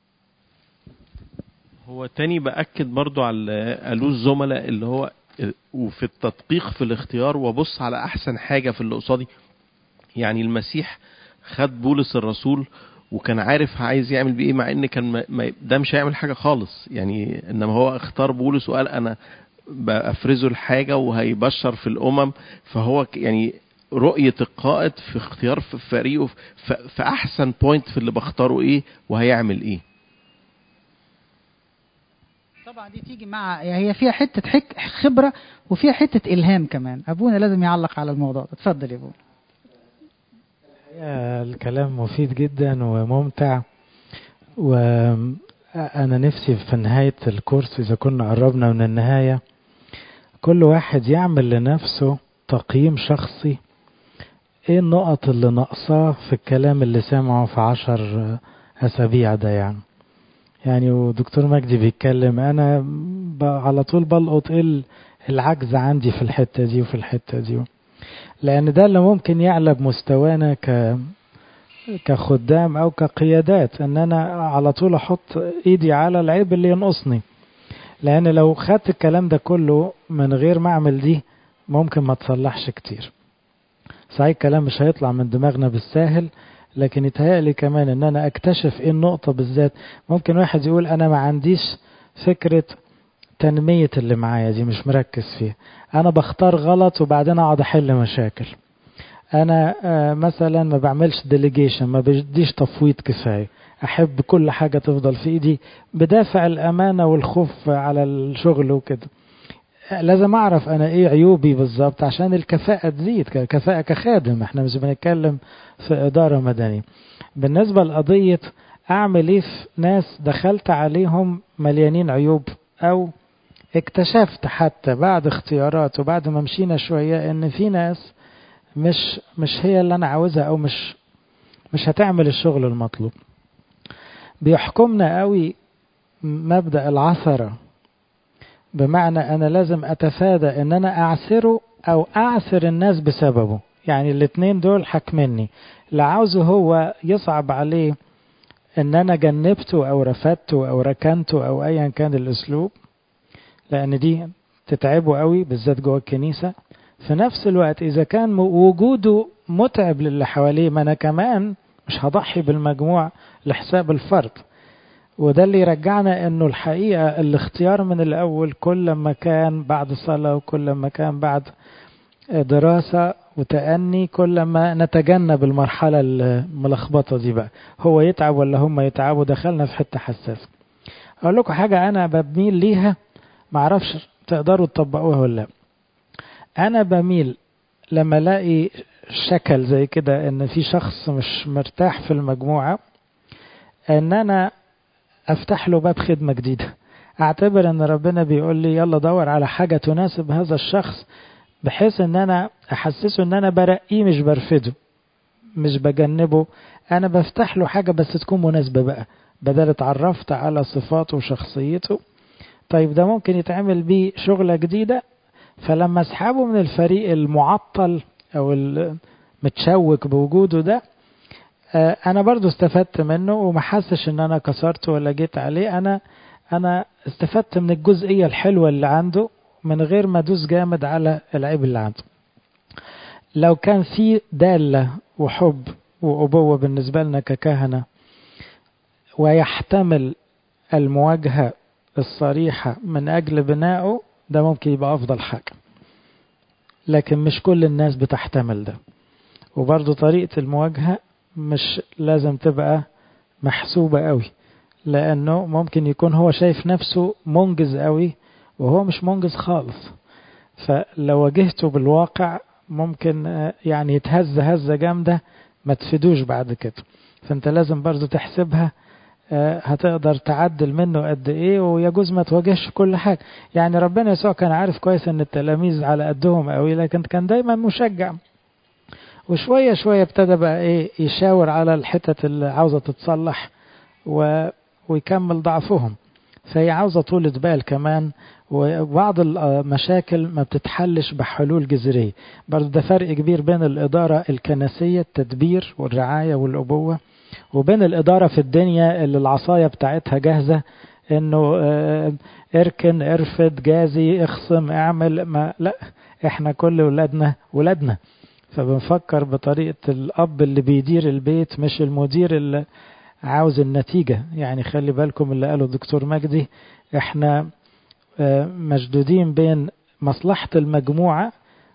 هو تاني بأكد برضو على اللي قالوه الزملاء اللي هو وفي التدقيق في الاختيار وابص على احسن حاجه في اللي قصادي يعني المسيح خد بولس الرسول وكان عارف عايز يعمل بيه ايه مع ان كان ما- ما ده مش هيعمل حاجه خالص يعني انما هو اختار بولس وقال انا بافرزه الحاجه وهيبشر في الامم فهو ك- يعني رؤيه القائد في اختيار في فريقه في, في احسن بوينت في اللي بختاره ايه وهيعمل ايه طبعا دي تيجي مع يعني هي فيها حته حك خبره وفيها حته الهام كمان ابونا لازم يعلق على الموضوع ده اتفضل يا ابونا الكلام مفيد جدا وممتع وأنا نفسي في نهاية الكورس إذا كنا قربنا من النهاية كل واحد يعمل لنفسه تقييم شخصي ايه النقط اللي ناقصاه في الكلام اللي سمعه في عشر أسابيع ده يعني يعني ودكتور مجدي بيتكلم أنا ب- على طول بلقط ايه ال- العجز عندي في الحتة دي وفي الحتة دي لأن ده اللي ممكن يعلى بمستوانا ك كخدام أو كقيادات إن أنا على طول أحط إيدي على العيب اللي ينقصني لأن لو خدت الكلام ده كله من غير ما أعمل دي ممكن ما تصلحش كتير صحيح الكلام مش هيطلع من دماغنا بالساهل لكن يتهيألي كمان ان انا اكتشف ايه النقطة بالذات ممكن واحد يقول انا ما عنديش فكرة تنمية اللي معايا دي مش مركز فيها انا بختار غلط وبعدين اقعد احل مشاكل انا آه، مثلا ما بعملش ديليجيشن ما بديش تفويض كفاية احب كل حاجة تفضل في ايدي بدافع الامانة والخوف على الشغل وكده لازم اعرف انا ايه عيوبي بالظبط عشان الكفاءة تزيد كفاءة كخادم احنا مش بنتكلم في ادارة مدنية بالنسبة لقضية اعمل ايه في ناس دخلت عليهم مليانين عيوب او اكتشفت حتى بعد اختيارات وبعد ما مشينا شوية ان في ناس مش مش هي اللي انا عاوزها او مش مش هتعمل الشغل المطلوب بيحكمنا قوي مبدأ العثرة بمعنى انا لازم اتفادى ان انا اعثره او اعثر الناس بسببه يعني الاتنين دول حاكمني اللي عاوزه هو يصعب عليه ان انا جنبته او رفدته او ركنته او ايا كان الاسلوب لان دي تتعبه قوي بالذات جوه الكنيسه في نفس الوقت اذا كان وجوده متعب للي حواليه ما انا كمان مش هضحي بالمجموع لحساب الفرد وده اللي يرجعنا انه الحقيقه الاختيار من الاول كل ما كان بعد صلاه وكل ما كان بعد دراسه وتأني كل ما نتجنب المرحله الملخبطه دي بقى هو يتعب ولا هم يتعبوا دخلنا في حته حساسه اقول لكم حاجه انا بميل ليها معرفش تقدروا تطبقوها ولا لا انا بميل لما الاقي شكل زي كده ان في شخص مش مرتاح في المجموعه ان انا افتح له باب خدمه جديده اعتبر ان ربنا بيقول لي يلا دور على حاجه تناسب هذا الشخص بحيث ان انا احسسه ان انا برقيه مش برفده مش بجنبه انا بفتح له حاجه بس تكون مناسبه بقى بدل اتعرفت على صفاته وشخصيته طيب ده ممكن يتعمل بيه شغله جديده فلما اسحبه من الفريق المعطل او المتشوك بوجوده ده انا برضو استفدت منه وما حسش ان انا كسرته ولا جيت عليه انا انا استفدت من الجزئيه الحلوه اللي عنده من غير ما ادوس جامد على العيب اللي عنده لو كان في داله وحب وابوه بالنسبه لنا ككهنه ويحتمل المواجهه الصريحه من اجل بنائه ده ممكن يبقى افضل حاجه لكن مش كل الناس بتحتمل ده وبرضه طريقه المواجهه مش لازم تبقى محسوبة قوي لأنه ممكن يكون هو شايف نفسه منجز قوي وهو مش منجز خالص فلو واجهته بالواقع ممكن يعني يتهز هزة جامدة ما تفيدوش بعد كده فانت لازم برضو تحسبها هتقدر تعدل منه قد ايه ويجوز ما تواجهش كل حاجة يعني ربنا يسوع كان عارف كويس ان التلاميذ على قدهم قوي لكن كان دايما مشجع وشوية شوية ابتدى بقى ايه يشاور على الحتت اللي عاوزة تتصلح و... ويكمل ضعفهم فهي عاوزة طولة بال كمان وبعض المشاكل ما بتتحلش بحلول جذرية برضه ده فرق كبير بين الإدارة الكنسية التدبير والرعاية والأبوة وبين الإدارة في الدنيا اللي العصاية بتاعتها جاهزة انه اركن ارفد جازي اخصم اعمل ما لا احنا كل ولادنا ولادنا فبنفكر بطريقة الأب اللي بيدير البيت مش المدير اللي عاوز النتيجة يعني خلي بالكم اللي قاله الدكتور مجدي احنا مشدودين بين مصلحة المجموعة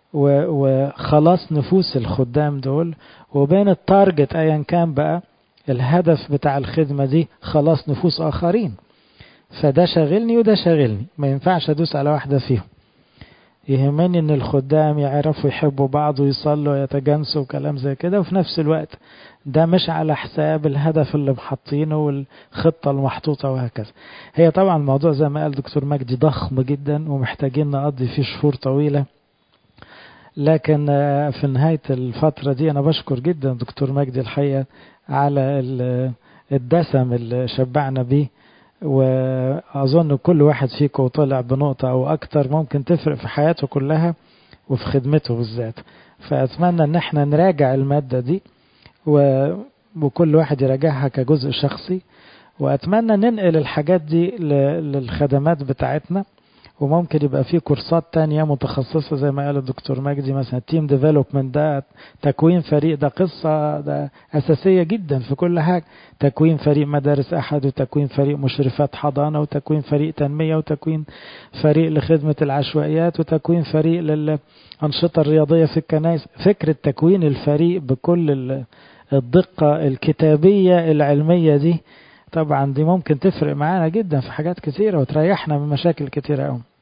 وخلاص نفوس الخدام دول وبين التارجت ايا كان بقى الهدف بتاع الخدمة دي خلاص نفوس آخرين فده شاغلني وده شاغلني ما ينفعش أدوس على واحدة فيهم يهمني ان الخدام يعرفوا يحبوا بعض ويصلوا ويتجانسوا وكلام زي كده وفي نفس الوقت ده مش على حساب الهدف اللي محطينه والخطة المحطوطة وهكذا هي طبعا الموضوع زي ما قال دكتور مجدي ضخم جدا ومحتاجين نقضي فيه شهور طويلة لكن في نهاية الفترة دي أنا بشكر جدا دكتور مجدي الحقيقة على الدسم اللي شبعنا بيه وأظن كل واحد فيكم طلع بنقطة أو أكتر ممكن تفرق في حياته كلها وفي خدمته بالذات فأتمنى أن احنا نراجع المادة دي و... وكل واحد يراجعها كجزء شخصي وأتمنى ننقل الحاجات دي ل... للخدمات بتاعتنا وممكن يبقى في كورسات تانية متخصصة زي ما قال الدكتور مجدي مثلا تيم ديفلوبمنت ده تكوين فريق ده قصة ده أساسية جدا في كل حاجة تكوين فريق مدارس أحد وتكوين فريق مشرفات حضانة وتكوين فريق تنمية وتكوين فريق لخدمة العشوائيات وتكوين فريق للأنشطة الرياضية في الكنائس فكرة تكوين الفريق بكل الدقة الكتابية العلمية دي طبعا دي ممكن تفرق معانا جدا في حاجات كثيرة وتريحنا من مشاكل كثيرة قوي